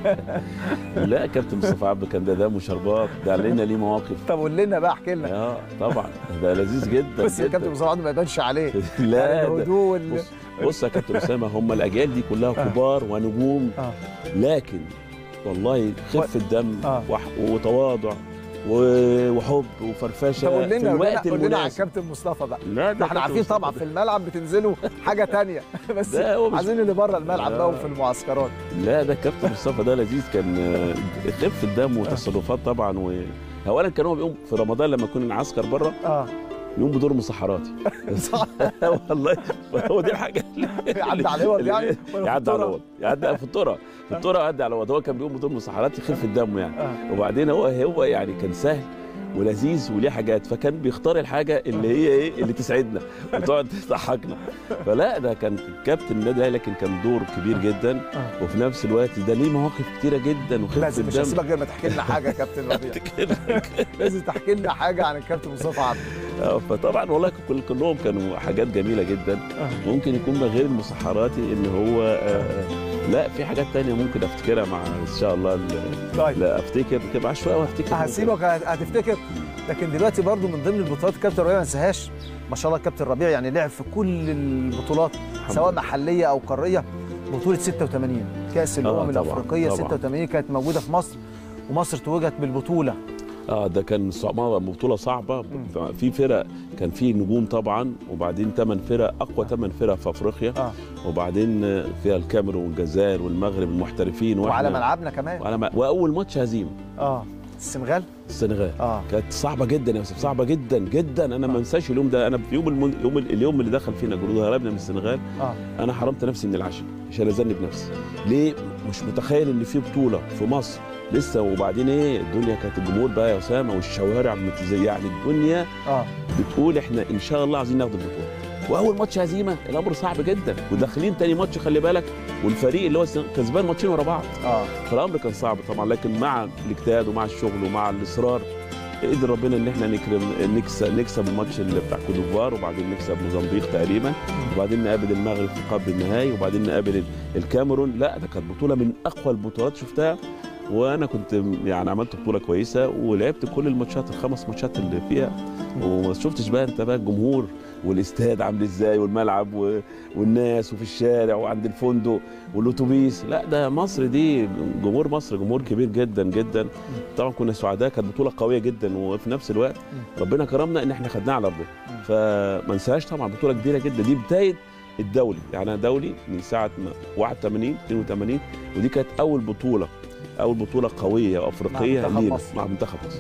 لا كابتن مصطفى عبده كان ده دم وشربات ده علينا ليه مواقف طب قول لنا بقى احكي لنا اه طبعا ده لذيذ جدا بس يا جداً. كابتن مصطفى عبده ما يبانش عليه لا يعني ده- الهدوء وال... بص بص يا كابتن اسامه هم الاجيال دي كلها كبار ونجوم آه. لكن والله خفه دم آه. وح- وتواضع و- وحب وفرفشه طب قول في لنا قول لنا الوقت قول لنا على المناسب الكابتن مصطفى بقى لا ده احنا عارفين طبعا في الملعب بتنزلوا حاجه تانية بس ده هو مش- عايزين اللي بره الملعب آه. بقى وفي المعسكرات لا ده كابتن مصطفى ده لذيذ كان آه، خفه دم وتصرفات طبعا و اولا كان هو بيقوم في رمضان لما كنا نعسكر بره اه يقوم بدور مسحراتي صح والله هو دي الحاجه اللي يعدي على الوضع اللي- يعني ولا في يعدي على الطرق؟ الوضع يعدي في الطرق في الطرق يعدي على الوضع هو كان بيقوم بدور مسحراتي خفه دمه يعني آه. وبعدين هو هو يعني كان سهل ولذيذ وليه حاجات فكان بيختار الحاجه اللي هي ايه اللي تسعدنا وتقعد تضحكنا فلا ده كان كابتن النادي الاهلي لكن كان دور كبير جدا آه. وفي نفس الوقت ده ليه مواقف كتيره جدا وخفه لازم مش دم هسيبك غير ما تحكي لنا حاجه يا كابتن ربيع لازم تحكي لنا حاجه عن الكابتن مصطفى عبده آه، فطبعا والله كل كلهم كانوا حاجات جميله جدا آه. ممكن يكون من غير المسحراتي ان هو آه، لا في حاجات تانية ممكن افتكرها مع ان شاء الله ال- طيب لا افتكر كده شويه وافتكر هسيبك هتفتكر لكن دلوقتي برضو من ضمن البطولات الكابتن ربيع ما ننساهاش ما شاء الله الكابتن ربيع يعني لعب في كل البطولات سواء لله. محليه او قاريه بطوله 86 كاس الامم طبعاً، الافريقيه طبعاً. 86 كانت موجوده في مصر ومصر توجت بالبطوله اه ده كان صعب بطوله صعبه في فرق كان في نجوم طبعا وبعدين ثمان فرق اقوى ثمان فرق في افريقيا اه وبعدين فيها الكاميرون والجزائر والمغرب المحترفين وعلى وإحنا- ملعبنا كمان وعلى م- واول ماتش هزيمه اه السنغال السنغال اه كانت صعبه جدا يا يوسف صعبه جدا جدا انا ما انساش اليوم ده انا في يوم المن... يوم ال- اليوم اللي دخل فينا جنود هربنا من السنغال اه انا حرمت نفسي من العشاء عشان اذنب نفسي ليه مش متخيل ان في بطوله في مصر لسه وبعدين ايه الدنيا كانت الجمهور بقى يا اسامه والشوارع متزي يعني الدنيا اه بتقول احنا ان شاء الله عايزين ناخد البطوله واول ماتش هزيمه الامر صعب جدا وداخلين تاني ماتش خلي بالك والفريق اللي هو كسبان ماتشين ورا بعض اه فالامر كان صعب طبعا لكن مع الاجتهاد ومع الشغل ومع الاصرار قدر ربنا ان احنا نكرم نكسب نكسب الماتش اللي بتاع كوت ديفوار وبعدين نكسب موزمبيق تقريبا وبعدين نقابل المغرب في قبل النهائي وبعدين نقابل الكاميرون لا ده كانت بطوله من اقوى البطولات شفتها وانا كنت يعني عملت بطوله كويسه ولعبت كل الماتشات الخمس ماتشات اللي فيها وما شفتش بقى انت بقى الجمهور والاستاد عامل ازاي والملعب و... والناس وفي الشارع وعند الفندق والاتوبيس لا ده مصر دي جمهور مصر جمهور كبير جدا جدا طبعا كنا سعداء كانت بطوله قويه جدا وفي نفس الوقت ربنا كرمنا ان احنا خدناها على ارضنا فما انساهاش طبعا بطوله كبيره جدا دي بدايه الدولي يعني انا دولي من ساعه ما 81 82 ودي كانت اول بطوله اول بطوله قويه وافريقيه مع منتخب لينا مصر. مع منتخب مصر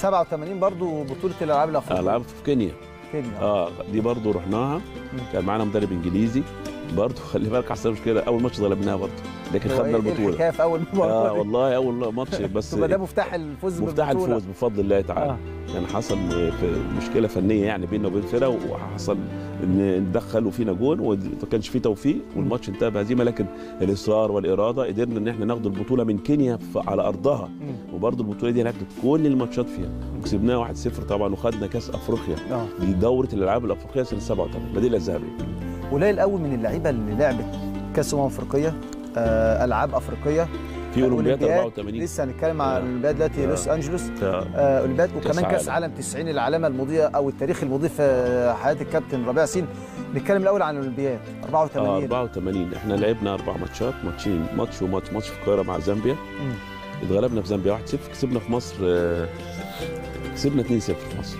87 برضو بطوله الالعاب الافريقيه العاب في كينيا كينيا اه دي برضو رحناها كان معانا مدرب انجليزي برضو خلي بالك حصل مشكله اول ماتش ظلمناها برضو لكن هو خدنا إيه- إيه البطوله الحكايه في اول مباراه اه دي؟ والله اول ماتش بس تبقى ده مفتاح الفوز مفتاح بالبطولة. الفوز بفضل الله تعالى آه. كان حصل في مشكله فنيه يعني بيننا وبين الفرقه وحصل ان ندخل وفينا جون وما كانش فيه توفيق والماتش انتهى بهزيمه لكن الاصرار والاراده قدرنا ان احنا ناخد البطوله من كينيا ف- على ارضها مم. وبرضه البطوله دي هناك كل الماتشات فيها وكسبناها 1-0 طبعا وخدنا كاس افريقيا اه دي دوره الالعاب الافريقيه سنه 87 المدينه الذهبيه قليل قوي من اللعيبه اللي لعبت كاس امم افريقيه آه العاب افريقيه في اولمبياد أولمبياد. 84 لسه هنتكلم عن آه. الاولمبياد دلوقتي آه. لوس انجلوس آه. آه، اولمبياد وكمان كاس عالم. عالم 90 العلامه المضيئه او التاريخ المضيء في حياه الكابتن ربيع ياسين نتكلم الاول عن الاولمبياد اه 84 84 احنا لعبنا اربع ماتشات ماتشين ماتش وماتش ماتش في القاهره مع زامبيا مم. اتغلبنا في زامبيا 1-0 كسبنا في مصر آه، كسبنا 2-0 في مصر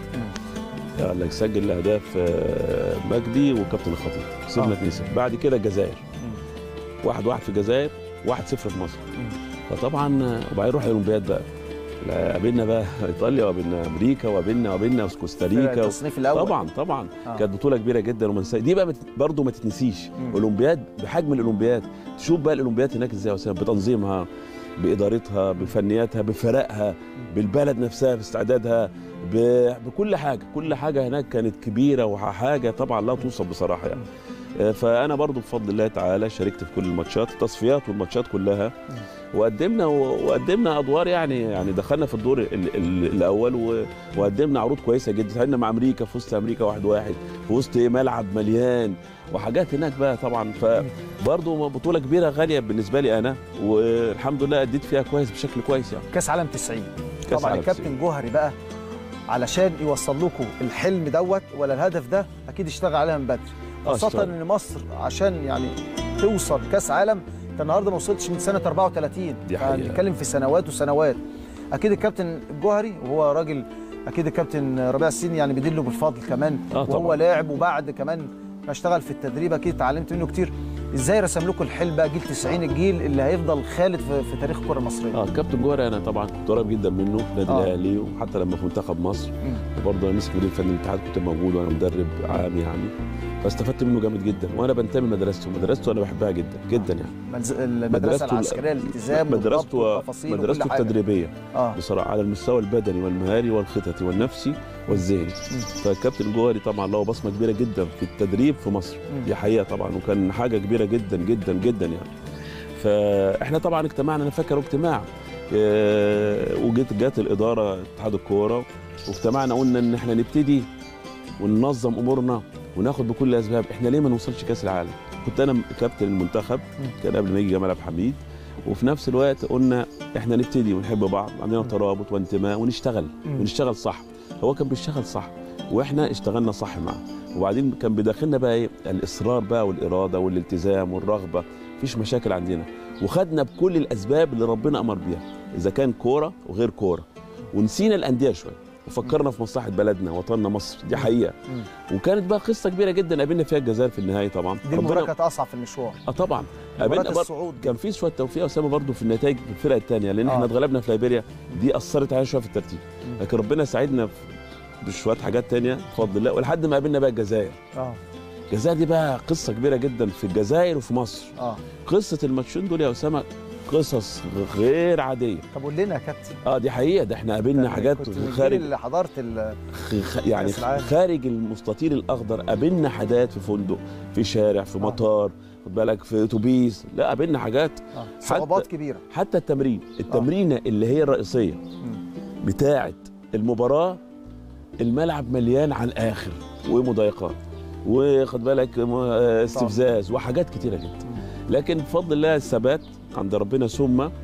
مم. اللي سجل الاهداف آه، مجدي وكابتن الخطيب كسبنا آه. 2-0 بعد كده الجزائر 1-1 في الجزائر 1-0 في مصر مم. فطبعا آه، وبعدين نروح الاولمبياد بقى لا، قابلنا بقى ايطاليا وقابلنا امريكا وقابلنا وقابلنا كوستاريكا و... التصنيف الاول طبعا طبعا آه. كانت بطوله كبيره جدا وما ننساش دي بقى بت... برضه ما تتنسيش مم. اولمبياد بحجم الاولمبياد تشوف بقى الاولمبياد هناك ازاي يا اسامه بتنظيمها بادارتها بفنياتها بفرقها بالبلد نفسها باستعدادها ب... بكل حاجه كل حاجه هناك كانت كبيره وحاجه طبعا لا توصف بصراحه يعني آه، فانا برضو بفضل الله تعالى شاركت في كل الماتشات التصفيات والماتشات كلها وقدمنا وقدمنا ادوار يعني يعني دخلنا في الدور ال ال الاول و- وقدمنا عروض كويسه جدا تعادلنا مع امريكا في وسط امريكا واحد واحد في وسط ملعب مليان وحاجات هناك بقى طبعا فبرضه بطوله كبيره غاليه بالنسبه لي انا والحمد لله اديت فيها كويس بشكل كويس يعني كاس عالم 90 كأس طبعا عالم الكابتن 90. جوهري بقى علشان يوصل لكم الحلم دوت ولا الهدف ده اكيد اشتغل عليها من بدري آه، خاصه اشتغل. ان مصر عشان يعني توصل كاس عالم انت النهارده ما وصلتش من سنه 34 دي حقيقة. فبنتكلم في سنوات وسنوات اكيد الكابتن الجوهري وهو راجل اكيد الكابتن ربيع السين يعني بيدله بالفضل كمان آه، وهو طبعاً. لاعب وبعد كمان ما اشتغل في التدريب اكيد اتعلمت منه كتير ازاي رسم لكم الحلم بقى جيل 90 الجيل اللي هيفضل خالد في, في تاريخ الكره المصريه اه كابتن جوهري انا طبعا كنت قريب جدا منه في النادي آه. الاهلي وحتى لما في منتخب مصر مم. وبرضه انا مسك مدير فني الاتحاد كنت موجود وانا مدرب عام يعني فاستفدت منه جامد جدا وانا بنتمي لمدرسته مدرسته انا بحبها جدا جدا يعني مدز- المدرسه مدرسته- العسكريه الالتزام والضبط مدرسته والتفاصيل وكل مدرسته حاجه التدريبيه اه بصراحه على المستوى البدني والمهاري والخططي والنفسي والذهني فالكابتن جوهري طبعا له بصمه كبيره جدا في التدريب في مصر مم. دي حقيقه طبعا وكان حاجه كبيره جدا جدا جدا يعني فاحنا طبعا اجتمعنا انا فاكر اجتماع آه، وجت جت الاداره اتحاد الكوره واجتمعنا قلنا ان احنا نبتدي وننظم امورنا وناخد بكل الاسباب احنا ليه ما نوصلش كاس العالم كنت انا كابتن المنتخب كان قبل ما يجي جمال عبد الحميد وفي نفس الوقت قلنا احنا نبتدي ونحب بعض عندنا مم. ترابط وانتماء ونشتغل مم. ونشتغل صح هو كان بيشتغل صح واحنا اشتغلنا صح معاه وبعدين كان بداخلنا بقى ايه الاصرار بقى والاراده والالتزام والرغبه مفيش مشاكل عندنا وخدنا بكل الاسباب اللي ربنا امر بيها اذا كان كوره وغير كوره ونسينا الانديه شويه وفكرنا في مصلحه بلدنا وطننا مصر دي حقيقه مم. وكانت بقى قصه كبيره جدا قابلنا فيها الجزائر في النهايه طبعا دي المباراه كانت اصعب في المشوار اه طبعا مباراه قابلنا بر... الصعود كان في شويه توفيق يا اسامه برضه في النتائج في الفرق الثانيه لان آه. احنا اتغلبنا في ليبيريا دي اثرت علينا شويه في الترتيب مم. لكن ربنا ساعدنا في- بشويه حاجات تانية بفضل الله ولحد ما قابلنا بقى الجزائر اه الجزائر دي بقى قصه كبيره جدا في الجزائر وفي مصر اه قصه الماتشين دول يا اسامه قصص غير عاديه طب قول لنا يا كابتن اه دي حقيقه ده احنا قابلنا يعني حاجات كنت من الجيل خارج اللي حضرت ال- خ- يعني كأس العالم. خارج المستطيل الاخضر قابلنا حاجات في فندق في شارع في آه. مطار خد بالك في اتوبيس لا قابلنا حاجات آه. صعوبات كبيره حتى التمرين التمرينه اللي هي الرئيسيه مم. بتاعه المباراه الملعب مليان على الاخر ومضايقات وخد بالك م- آه، استفزاز وحاجات كتيره جدا لكن بفضل الله الثبات عند ربنا ثم آه،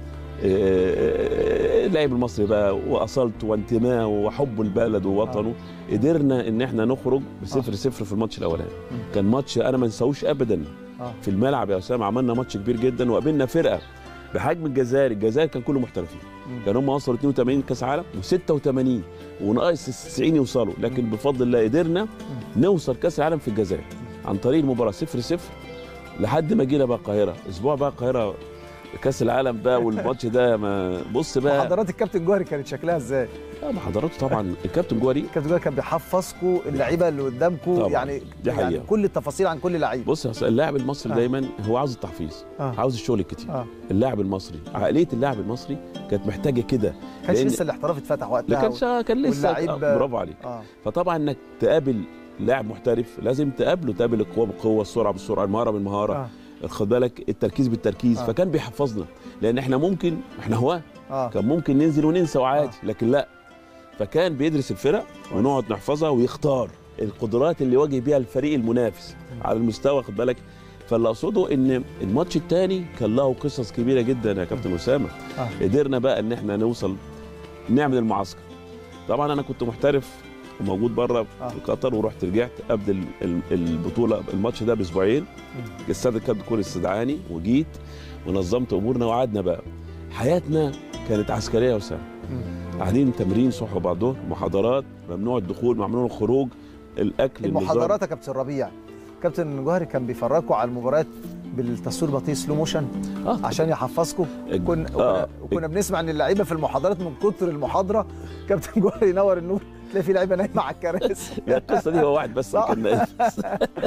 اللاعب المصري بقى واصالته وانتمائه وحبه البلد ووطنه قدرنا ان احنا نخرج بصفر صفر في الماتش الاولاني مم. كان ماتش انا ما انساهوش ابدا اه في الملعب يا اسامه عملنا ماتش كبير جدا وقابلنا فرقه بحجم الجزائر الجزائر كان كله محترفين مم. كان هم وصلوا 82 كاس عالم و86 وناقص 90 يوصلوا لكن بفضل الله قدرنا نوصل كاس العالم في الجزائر عن طريق المباراه 0 0 لحد ما جينا بقى القاهره اسبوع بقى القاهره كاس العالم بقى والماتش ده ما بص بقى محاضرات الكابتن جوهري كانت شكلها ازاي؟ لا محاضراته طبعا الكابتن جواري الكابتن جوهري كان بيحفظكم اللعيبه اللي قدامكم طبعاً. يعني دي يعني حقيقة. كل التفاصيل عن كل لعيب بص يا أستاذ، اللاعب المصري آه. دايما هو عاوز التحفيظ اه عاوز الشغل الكتير اه اللاعب المصري عقليه اللاعب المصري كانت محتاجه كده ما كانش لأن- لسه الاحتراف اتفتح لا وقتها كانش كان لسه واللعيب- آه، برافو عليك اه فطبعا انك تقابل لاعب محترف لازم تقابله تقابل القوه بالقوه السرعه بالسرعه المهاره بالمهاره اه خد بالك التركيز بالتركيز آه. فكان بيحفظنا لان احنا ممكن احنا هواه اه كان ممكن ننزل وننسى وعادي لكن لا فكان بيدرس الفرق ونقعد نحفظها ويختار القدرات اللي يواجه بيها الفريق المنافس على المستوى خد بالك فاللي اقصده ان الماتش الثاني كان له قصص كبيره جدا يا كابتن اسامه اه قدرنا بقى ان احنا نوصل نعمل المعسكر طبعا انا كنت محترف وموجود بره آه. في قطر ورحت رجعت قبل ال- ال- البطوله الماتش ده باسبوعين السيد الكابتن كوري استدعاني وجيت ونظمت امورنا وقعدنا بقى حياتنا كانت عسكريه يا اسامه مم. قاعدين تمرين صبح وبعد ظهر محاضرات ممنوع الدخول ممنوع الخروج الاكل المحاضرات يا كابتن ربيع كابتن جوهري كان بيفرجكم على المباريات بالتصوير بطيء سلو موشن النظام. اه عشان يحفظكم الج- كنا آه. وكنا بنسمع ان اللعيبه في المحاضرات من كتر المحاضره كابتن جوهري ينور النور تلاقي في لعيبه نايمه على الكراسي لا القصه دي هو واحد بس صح. اللي كان ناقص.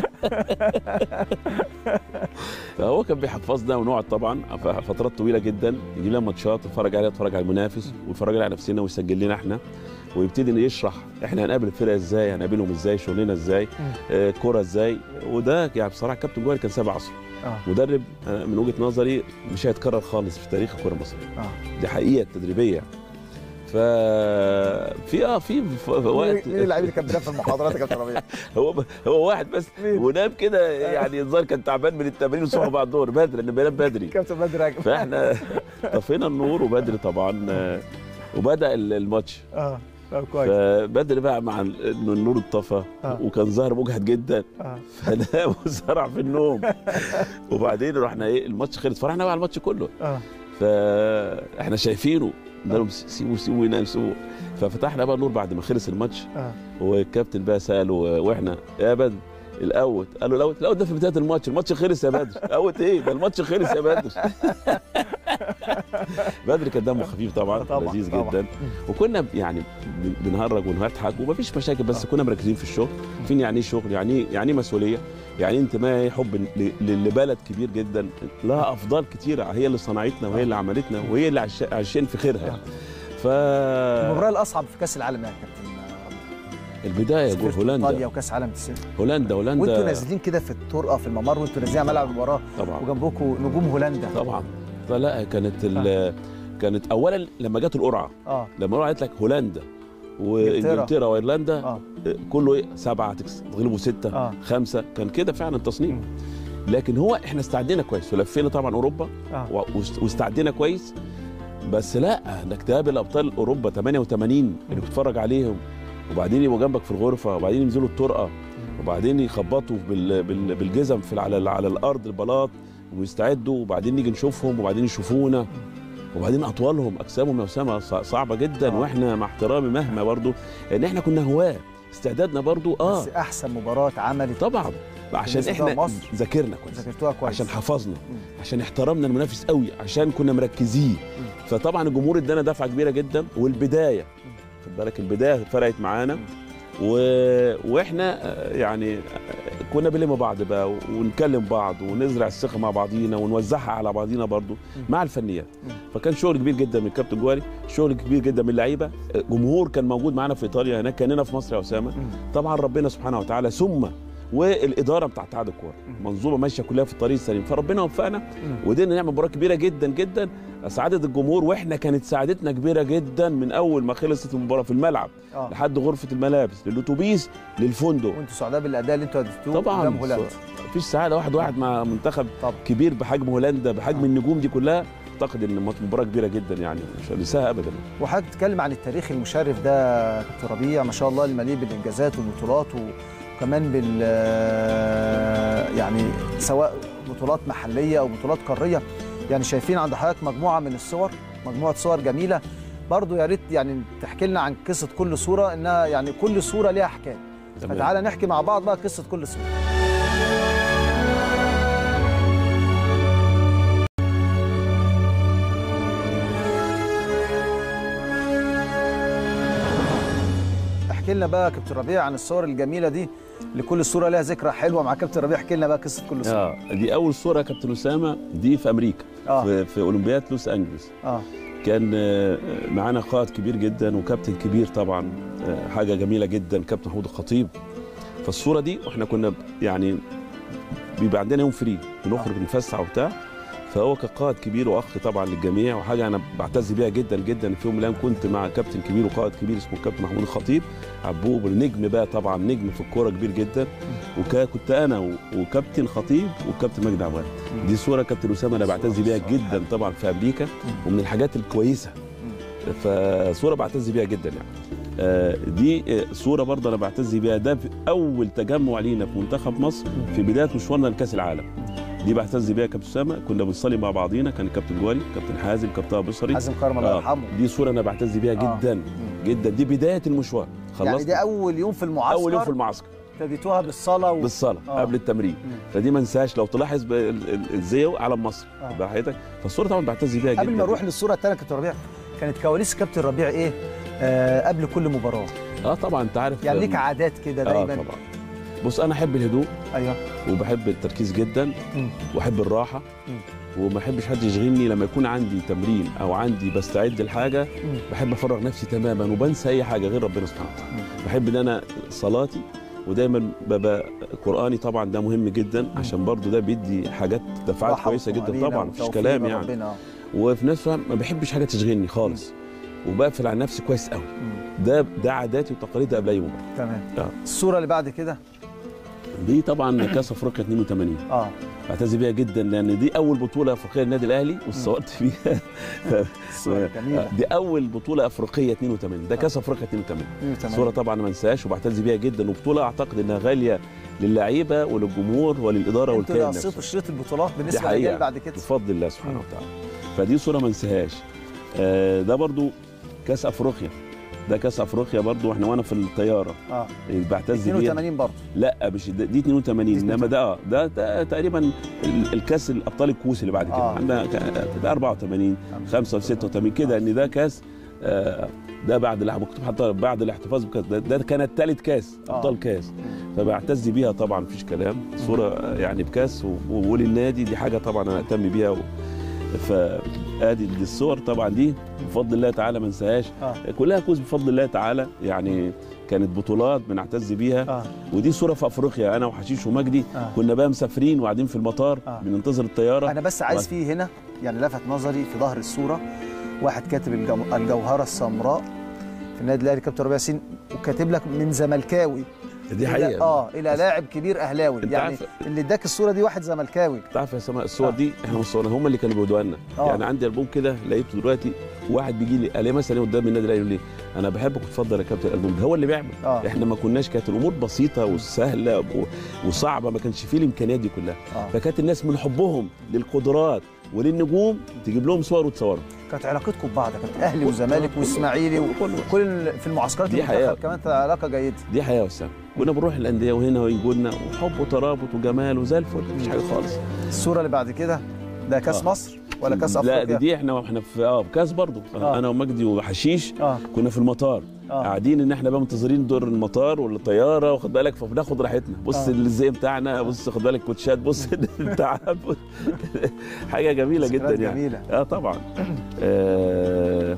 فهو كان بيحفظنا ونقعد طبعا ف- فترات طويله جدا يجي لنا ماتشات نتفرج عليها نتفرج على المنافس ونتفرج على نفسنا ويسجل لنا احنا ويبتدي يشرح احنا هنقابل الفرقه ازاي هنقابلهم ازاي شغلنا ازاي آه، كوره ازاي وده يعني بصراحه كابتن جوهري كان سابع عصر اه مدرب أنا من وجهه نظري مش هيتكرر خالص في تاريخ الكره المصريه اه دي حقيقه تدريبيه يعني. ففي اه في ف- مين وقت مين اللعيب اللي كان بينام في المحاضرات يا كابتن ربيع؟ هو هو واحد بس مين؟ ونام كده يعني الظاهر كان تعبان من التمرين وصحى بعد الظهر بدري لانه بينام بدري كابتن بدر راجل فاحنا طفينا النور وبدري طبعا آه، وبدا ال- الماتش اه طب كويس فبدري بقى مع ال- انه النور اتطفى آه. وكان ظهر مجهد جدا اه فنام وزرع في النوم وبعدين رحنا ايه الماتش خلص فرحنا بقى على الماتش كله اه فاحنا شايفينه قلنا لهم سيبوا سيبوا ينام سيبوا ففتحنا بقى النور بعد ما خلص الماتش اه والكابتن بقى ساله واحنا يا بدر الاوت قال له الاوت الاوت ده في بدايه الماتش الماتش خلص يا بدر اوت ايه ده الماتش خلص يا بدر بدر كان دمه خفيف طبعا, طبعاً، لذيذ طبعاً. جدا وكنا يعني بن- بنهرج ونضحك ومفيش مشاكل بس كنا مركزين في الشغل عارفين يعني ايه شغل يعني إيه- يعني إيه مسؤوليه يعني إيه انتماء حب ل- ل- لبلد كبير جدا لها افضال كتيره هي اللي صنعتنا وهي اللي عملتنا وهي اللي عش- عايشين في خيرها يعني. ف المباراه الاصعب في كاس العالم يا كابتن البدايه جول سافرت ايطاليا هولندا وكاس عالم 90 هولندا وانتوا هولندا نازلين كده في الطرقه في الممر وانتوا نازلين على ملعب المباراه طبعا وجنبكم نجوم هولندا طبعا فلا كانت ال... كانت اولا لما جت القرعه اه لما القرعه قالت لك هولندا إنجلترا. وانجلترا وايرلندا اه كله ايه سبعه تكس- تغلبوا سته آه. خمسه كان كده فعلا التصنيف مم. لكن هو احنا استعدينا كويس ولفينا طبعا اوروبا آه. و- واست- واستعدينا كويس بس لا انك تقابل ابطال اوروبا 88 اللي بتتفرج عليهم وبعدين يبقوا جنبك في الغرفه وبعدين ينزلوا الطرقه وبعدين يخبطوا بال بال بالجزم في على على الارض البلاط ويستعدوا وبعدين نيجي نشوفهم وبعدين يشوفونا وبعدين اطوالهم اجسامهم يا اسامه ص- صعبه جدا آه. واحنا مع احترامي مهما برضو ان احنا كنا هواه استعدادنا برضو اه بس احسن مباراه اتعملت طبعا عشان بالنسبة احنا لمصر. ذاكرنا كويس ذاكرتوها كويس عشان حفظنا عشان احترمنا المنافس قوي عشان كنا مركزين فطبعا الجمهور ادانا دفعه كبيره جدا والبدايه خد بالك البدايه فرقت معانا و... واحنا آه، يعني آه، كنا بنلم بعض بقى ونكلم بعض ونزرع الثقه مع بعضينا ونوزعها على بعضينا برضو مع الفنيات فكان شغل كبير جدا من الكابتن جواري شغل كبير جدا من اللعيبه آه، جمهور كان موجود معانا في ايطاليا هناك كاننا في مصر يا اسامه طبعا ربنا سبحانه وتعالى ثم والاداره بتاعت اتحاد الكوره منظومه ماشيه كلها في الطريق السليم فربنا وفقنا وقدرنا نعمل مباراه كبيره جدا جدا سعاده الجمهور واحنا كانت سعادتنا كبيره جدا من اول ما خلصت المباراه في الملعب اه لحد غرفه الملابس للاتوبيس للفندق وانتوا سعداء بالاداء اللي انتوا اديتوه طبعا قدام هولندا مفيش سعاده واحد واحد مع منتخب طبعا. كبير بحجم هولندا بحجم آه. النجوم دي كلها اعتقد ان مباراه كبيره جدا يعني مش هنساها ابدا وحضرتك بتتكلم عن التاريخ المشرف ده يا كابتن ربيع ما شاء الله المليء بالانجازات والبطولات وكمان بال يعني سواء بطولات محليه او بطولات قاريه يعني شايفين عند حضرتك مجموعه من الصور مجموعه صور جميله برضو يا ريت يعني تحكي لنا عن قصه كل صوره انها يعني كل صوره ليها حكايه تمام. فتعالى نحكي مع بعض بقى قصه كل صوره احكي لنا بقى يا كابتن ربيع عن الصور الجميله دي لكل صوره لها ذكرى حلوه مع كابتن ربيع احكي لنا بقى قصه كل صوره اه دي اول صوره يا كابتن اسامه دي في امريكا اه في, في اولمبياد لوس انجلوس اه كان آه، معانا قائد كبير جدا وكابتن كبير طبعا آه، حاجه جميله جدا كابتن محمود الخطيب فالصوره دي واحنا كنا ب- يعني بيبقى عندنا يوم فري بنخرج نفسح وبتاع فهو كقائد كبير واخ طبعا للجميع وحاجه انا بعتز بيها جدا جدا في يوم من الايام كنت مع كابتن كبير وقائد كبير اسمه الكابتن محمود الخطيب عبوب النجم بقى طبعا نجم في الكوره كبير جدا وكنت انا و- وكابتن خطيب وكابتن مجدي عواد دي صوره كابتن اسامه انا بعتز بيها جدا طبعا في امريكا ومن الحاجات الكويسه فصوره بعتز بيها جدا يعني آه، دي آه، صوره برضه انا بعتز بيها ده في اول تجمع لينا في منتخب مصر في بدايه مشوارنا لكاس العالم دي بعتز بيها كابتن اسامه كنا بنصلي مع بعضينا كان الكابتن جواري كابتن حازم كابتن ابو بصري حازم كرم الله آه، يرحمه دي صوره انا بعتز بيها آه. جدا جدا دي بدايه المشوار خلصنا يعني دي اول يوم في المعسكر اول يوم في المعسكر ابتديتوها بالصلاه و... بالصلاه آه. قبل التمرين مم. فدي ما انساش لو تلاحظ ب- ال- ال- الزي علم مصر آه. براحتك فالصوره طبعا بعتز بيها جدا قبل ما نروح للصوره الثانيه كابتن ربيع كانت كواليس كابتن ربيع ايه آه قبل كل مباراه اه طبعا انت عارف يعني ليك عادات كده اه دايما طبعا بص انا احب الهدوء ايوه وبحب التركيز جدا مم. واحب الراحه مم. وما احبش حد يشغلني لما يكون عندي تمرين او عندي بستعد لحاجه مم. بحب افرغ نفسي تماما وبنسى اي حاجه غير ربنا سبحانه وتعالى بحب ان انا صلاتي ودايما ببقى قراني طبعا ده مهم جدا عشان برضو ده بيدي حاجات دفعات راحة كويسه جدا وطمأنينة طبعا مفيش وتوفيق كلام من يعني ربنا آه. وفي نفس الوقت ما بحبش حاجه تشغلني خالص وبقفل على نفسي كويس قوي مم. ده ده عاداتي وتقاليدي قبل اي مباراه تمام آه. الصوره اللي بعد كده دي طبعا كاس افريقيا 82 اه بعتز بيها جدا لان دي اول بطوله افريقيه للنادي الاهلي واتصورت فيها الصوره جميله دي اول بطوله افريقيه 82 ده كاس افريقيا 82 تمام. صوره طبعا ما انساهاش وبعتز بيها جدا وبطوله اعتقد انها غاليه للعيبه وللجمهور وللاداره انتوا والكيان اللي قصيتوا نفسه شريط البطولات دي بالنسبه حقيقة. للرجال بعد كده بفضل الله سبحانه مم. وتعالى فدي صوره ما انساهاش آه، ده برضو كاس افريقيا ده كاس افريقيا برضو احنا وانا في الطياره اه بعتز بيها 82 برضه لا مش ده- دي 82 انما ده اه ده, ده تقريبا ال- الكاس الابطال الكؤوس اللي بعد كده آه. آه. عندنا ك- ده 84 5 86 كده ان ده كاس آه ده بعد اللي مكتوب حتى بعد الاحتفاظ بكاس ده, ده كانت ثالث كاس آه. ابطال كاس فبعتز بيها طبعا مفيش كلام صوره آه، يعني بكاس و- وللنادي دي حاجه طبعا انا اهتم بيها و... فادي دي الصور طبعا دي بفضل الله تعالى ما انساهاش اه كلها كوز بفضل الله تعالى يعني كانت بطولات بنعتز بيها اه ودي صوره في افريقيا انا وحشيش ومجدي آه. كنا بقى مسافرين وقاعدين في المطار آه. بننتظر الطياره انا بس عايز فيه هنا يعني لفت نظري في ظهر الصوره واحد كاتب الجو... الجوهره السمراء في النادي الاهلي كابتن ربيع ياسين وكاتب لك من زملكاوي دي إلى- حقيقه اه الى لاعب كبير اهلاوي أنت يعني عارف- اللي اداك الصوره دي واحد زملكاوي انت عارف يا سماء الصور آه. دي احنا مصورينها هم اللي كانوا بيودوها لنا آه. يعني عندي البوم كده لقيته دلوقتي واحد بيجي لي الاقي مثلا قدام النادي الاهلي يقول لي انا بحبك وتفضل يا كابتن الالبوم ده هو اللي بيعمل اه احنا ما كناش كانت الامور بسيطه وسهله و- وصعبه ما كانش فيه الامكانيات دي كلها اه فكانت الناس من حبهم للقدرات وللنجوم تجيب لهم صور وتصورهم كانت علاقتكم ببعض كانت اهلي وزمالك واسماعيلي كله. وكل في المعسكرات دي حقيقة. المنتخب كمان كانت علاقه جيده دي حياه وسام كنا بنروح الانديه وهنا ويجوا لنا وحب وترابط وجمال وزي الفل مفيش حاجه خالص الصوره اللي بعد كده ده كاس آه. مصر ولا كاس لا افريقيا دي, دي احنا احنا في اه كاس برضو آه. انا ومجدي وحشيش اه كنا في المطار اه قاعدين ان احنا بقى منتظرين دور المطار والطياره واخد بالك فبناخد راحتنا بص آه. الزي بتاعنا بص خد بالك كوتشات بص التعب حاجه جميله جدا ذكريات يعني جميله اه طبعا آه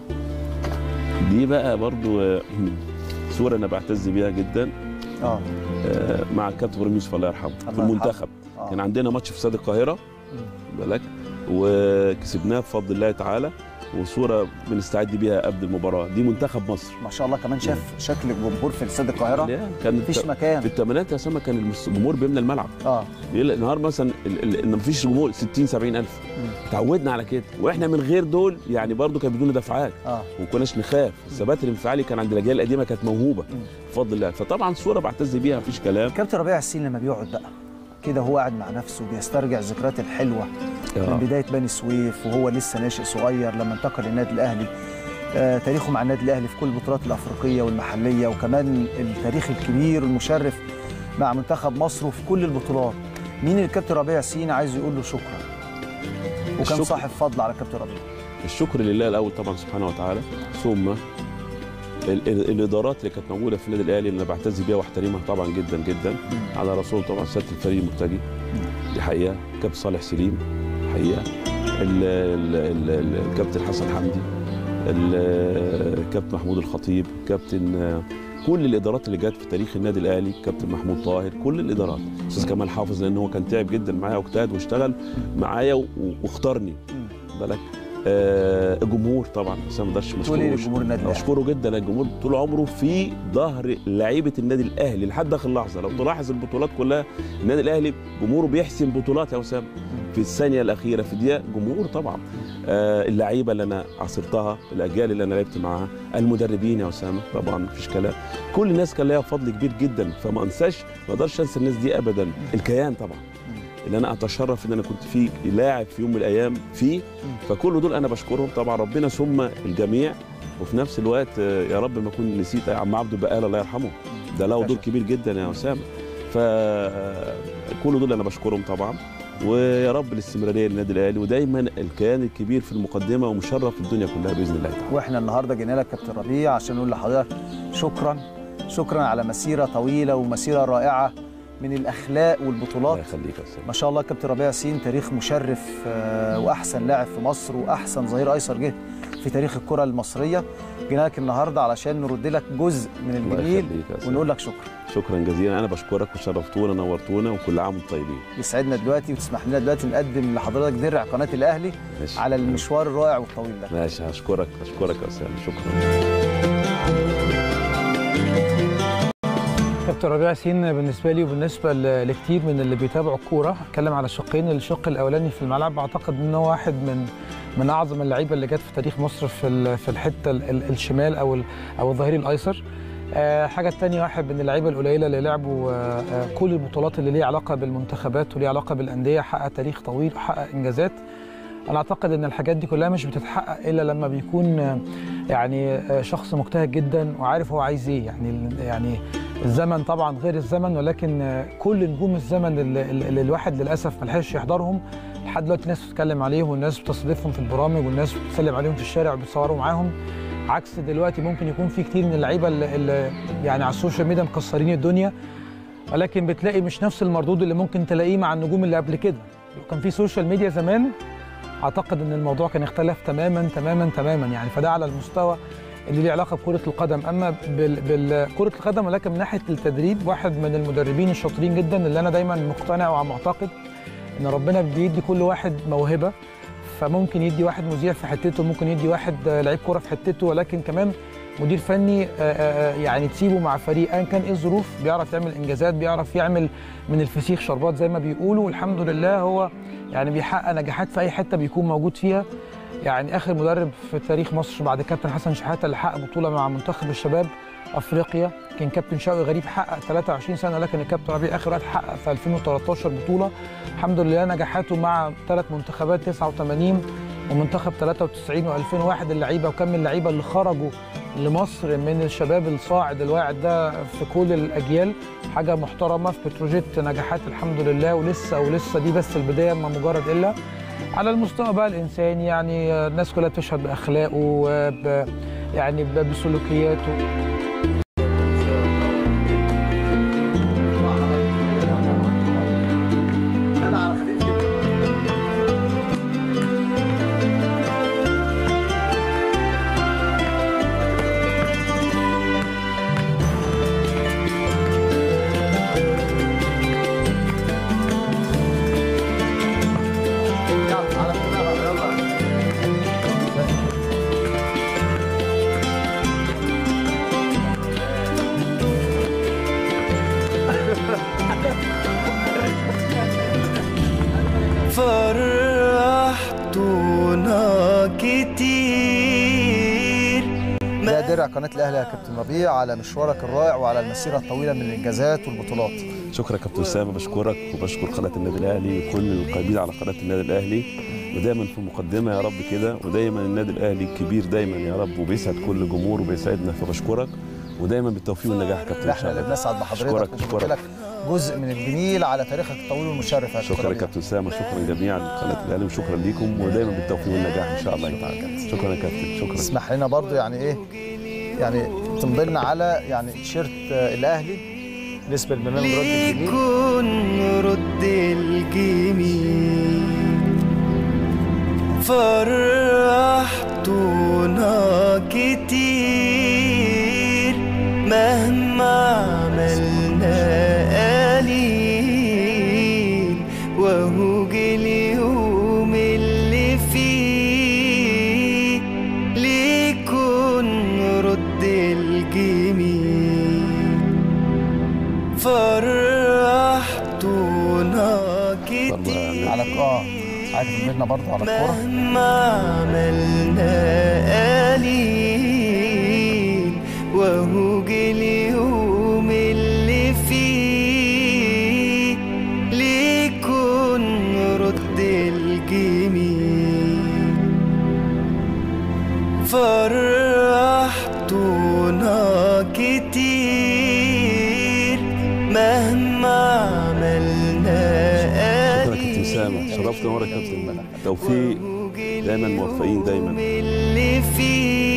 دي بقى برضو آه، صوره انا بعتز بيها جدا اه آه مع الكابتن ابراهيم يوسف الله يرحمه في يرحمه. المنتخب آه. كان عندنا ماتش في استاد القاهره بالك وكسبناه بفضل الله تعالى وصوره بنستعد بيها قبل المباراه دي منتخب مصر ما شاء الله كمان شاف شكل الجمهور في استاد القاهره لا، كان مفيش في مكان الثمانينات يا اسامه كان الجمهور بيملى الملعب اه يقول لك النهار مثلا ال- ال- ان مفيش جمهور 60 70 الف مم. تعودنا على كده واحنا من غير دول يعني برضو كان بدون دفعات اه وما كناش نخاف الثبات الانفعالي كان عند الاجيال القديمه كانت موهوبه مم. بفضل الله فطبعا صوره بعتز بيها مفيش كلام كابتن ربيع السين لما بيقعد بقى كده هو قاعد مع نفسه بيسترجع الذكريات الحلوه من آه. بدايه بني سويف وهو لسه ناشئ صغير لما انتقل للنادي الاهلي آه تاريخه مع النادي الاهلي في كل البطولات الافريقيه والمحليه وكمان التاريخ الكبير المشرف مع منتخب مصر وفي كل البطولات مين الكابتن ربيع ياسين عايز يقول له شكرا وكان الشكر. صاحب فضل على كابتن ربيع الشكر لله الاول طبعا سبحانه وتعالى ثم ال- ال- الادارات اللي كانت موجوده في النادي الاهلي اللي انا بعتز بيها واحترمها طبعا جدا جدا على رسول طبعا سياده الفريق المرتجي دي حقيقه كابتن صالح سليم حقيقه ال- ال- ال- ال- الكابتن حسن حمدي ال- الكابتن محمود الخطيب كابتن آه، كل الادارات اللي جت في تاريخ النادي الاهلي كابتن محمود طاهر كل الادارات استاذ كمال حافظ لان هو كان تعب جدا معايا واجتهد واشتغل معايا و- واختارني بالك آه الجمهور طبعا بس أنا ما اقدرش ما تقول ايه اشكروش لجمهور النادي الاهلي اشكره جدا الجمهور طول عمره في ظهر لعيبه النادي الاهلي لحد اخر لحظه لو تلاحظ البطولات كلها النادي الاهلي جمهوره بيحسم بطولات يا اسامه في الثانيه الاخيره في الدقيقه جمهور طبعا آه اللعيبه اللي انا عاصرتها الاجيال اللي انا لعبت معاها المدربين يا اسامه طبعا مفيش كلام كل الناس كان ليها فضل كبير جدا فما انساش ما اقدرش انسى الناس دي ابدا الكيان طبعا اللي انا اتشرف ان انا كنت فيه لاعب في يوم من الايام فيه فكل دول انا بشكرهم طبعا ربنا ثم الجميع وفي نفس الوقت آه، يا رب ما اكون نسيت عم عبده بقال الله يرحمه ده له دور كبير جدا يا اسامه فكل دول انا بشكرهم طبعا ويا رب الاستمراريه للنادي الاهلي ودايما الكيان الكبير في المقدمه ومشرف الدنيا كلها باذن الله تعالى واحنا النهارده جينا لك كابتن ربيع عشان نقول لحضرتك شكرا شكرا على مسيره طويله ومسيره رائعه من الاخلاق الله والبطولات يخليك يا اسامه ما شاء الله كابتن ربيع ياسين تاريخ مشرف آه، واحسن لاعب في مصر واحسن ظهير ايسر جه في تاريخ الكره المصريه جينا لك النهارده علشان نرد لك جزء من الله الجميل يخليك يا اسامه ونقول لك شكرا شكرا جزيلا انا بشكرك وشرفتونا نورتونا وكل عام وانتم طيبين يسعدنا دلوقتي وتسمح لنا دلوقتي نقدم لحضرتك درع قناه الاهلي ماشي على المشوار الرائع والطويل ده ماشي هشكرك هشكرك يا اسامه شكرا كابتن ربيع ياسين بالنسبه لي وبالنسبه ل- لكتير من اللي بيتابعوا الكوره هتكلم على شقين الشق الاولاني في الملعب اعتقد ان هو واحد من من اعظم اللعيبه اللي جت في تاريخ مصر في ال- في الحته ال- ال- الشمال او ال- او الظهير الايسر آه، حاجه الثانيه واحد من اللعيبه القليله اللي لعبوا آه، آه، كل البطولات اللي ليها علاقه بالمنتخبات وليها علاقه بالانديه حقق تاريخ طويل وحقق انجازات انا اعتقد ان الحاجات دي كلها مش بتتحقق الا لما بيكون آه، يعني آه، شخص مجتهد جدا وعارف هو عايز ايه يعني يعني الزمن طبعا غير الزمن ولكن آه، كل نجوم الزمن اللي, اللي الواحد للاسف ما لحقش يحضرهم لحد دلوقتي الناس بتتكلم عليهم والناس بتستضيفهم في البرامج والناس بتسلم عليهم في الشارع وبيتصوروا معاهم عكس دلوقتي ممكن يكون في كتير من اللعيبه اللي, اللي يعني على السوشيال ميديا مكسرين الدنيا ولكن بتلاقي مش نفس المردود اللي ممكن تلاقيه مع النجوم اللي قبل كده لو كان في سوشيال ميديا زمان اعتقد ان الموضوع كان اختلف تماما تماما تماما يعني فده على المستوى اللي ليه علاقه بكره القدم اما بال- بالكره القدم ولكن من ناحيه التدريب واحد من المدربين الشاطرين جدا اللي انا دايما مقتنع ومعتقد ان ربنا بيدي كل واحد موهبه فممكن يدي واحد مذيع في حتته ممكن يدي واحد آه، لعيب كوره في حتته ولكن كمان مدير فني آه، آه، يعني تسيبه مع فريق ايا كان ايه الظروف بيعرف يعمل انجازات بيعرف يعمل من الفسيخ شربات زي ما بيقولوا والحمد لله هو يعني بيحقق نجاحات في اي حته بيكون موجود فيها يعني اخر مدرب في تاريخ مصر بعد كابتن حسن شحاته اللي حقق بطوله مع منتخب الشباب افريقيا كان كابتن شوقي غريب حقق 23 سنه لكن الكابتن ربيع اخر وقت حقق في 2013 بطوله الحمد لله نجاحاته مع ثلاث منتخبات 89 ومنتخب 93 و2001 اللعيبه وكم من اللعيبه اللي خرجوا لمصر من الشباب الصاعد الواعد ده في كل الاجيال حاجه محترمه في بتروجيت نجاحات الحمد لله ولسه ولسه دي بس البدايه ما مجرد الا على المستوى بقى الانساني يعني الناس كلها بتشهد باخلاقه وب يعني ب- بسلوكياته فرحتونا كتير ده درع قناه الاهلي يا كابتن ربيع على مشوارك الرائع وعلى المسيره الطويله من الانجازات والبطولات شكرا يا كابتن اسامه بشكرك وبشكر قناه النادي الاهلي وكل القائمين على قناه النادي الاهلي ودايما في مقدمه يا رب كده ودايما النادي الاهلي الكبير دايما يا رب وبيسعد كل جمهور وبيسعدنا فبشكرك ودايما بالتوفيق والنجاح يا كابتن احنا اللي بنسعد بحضرتك اشكرك وشكرا اشكرك لك جزء من الجميل على تاريخك الطويل والمشرف يا شكرا يا ربيع. كابتن اسامه شكرا جميعا لقناه الاهلي وشكرا ليكم ودايما بالتوفيق والنجاح ان شاء الله تعالى شكرا يا كابتن شكرا اسمح لنا برضو يعني ايه يعني تمضي لنا على يعني تيشيرت آه، الاهلي بالنسبه للبرنامج رد الجميل ليكون رد الجميل فرحتونا كتير مهما عملنا قليل وهو جه اليوم اللي فيه ليكون رد الجميل فرحتونا كتير على اه عايز تمضي لنا برضو على الكوره مهما عملنا قليل وهو جه اليوم اللي فيه ليكون رد الجميل فرحتونا كتير مهما عملنا شكرا يا كابتن اسامه شرفتنا ورا يا كابتن توفيق دايما موفقين دايما اللي فيه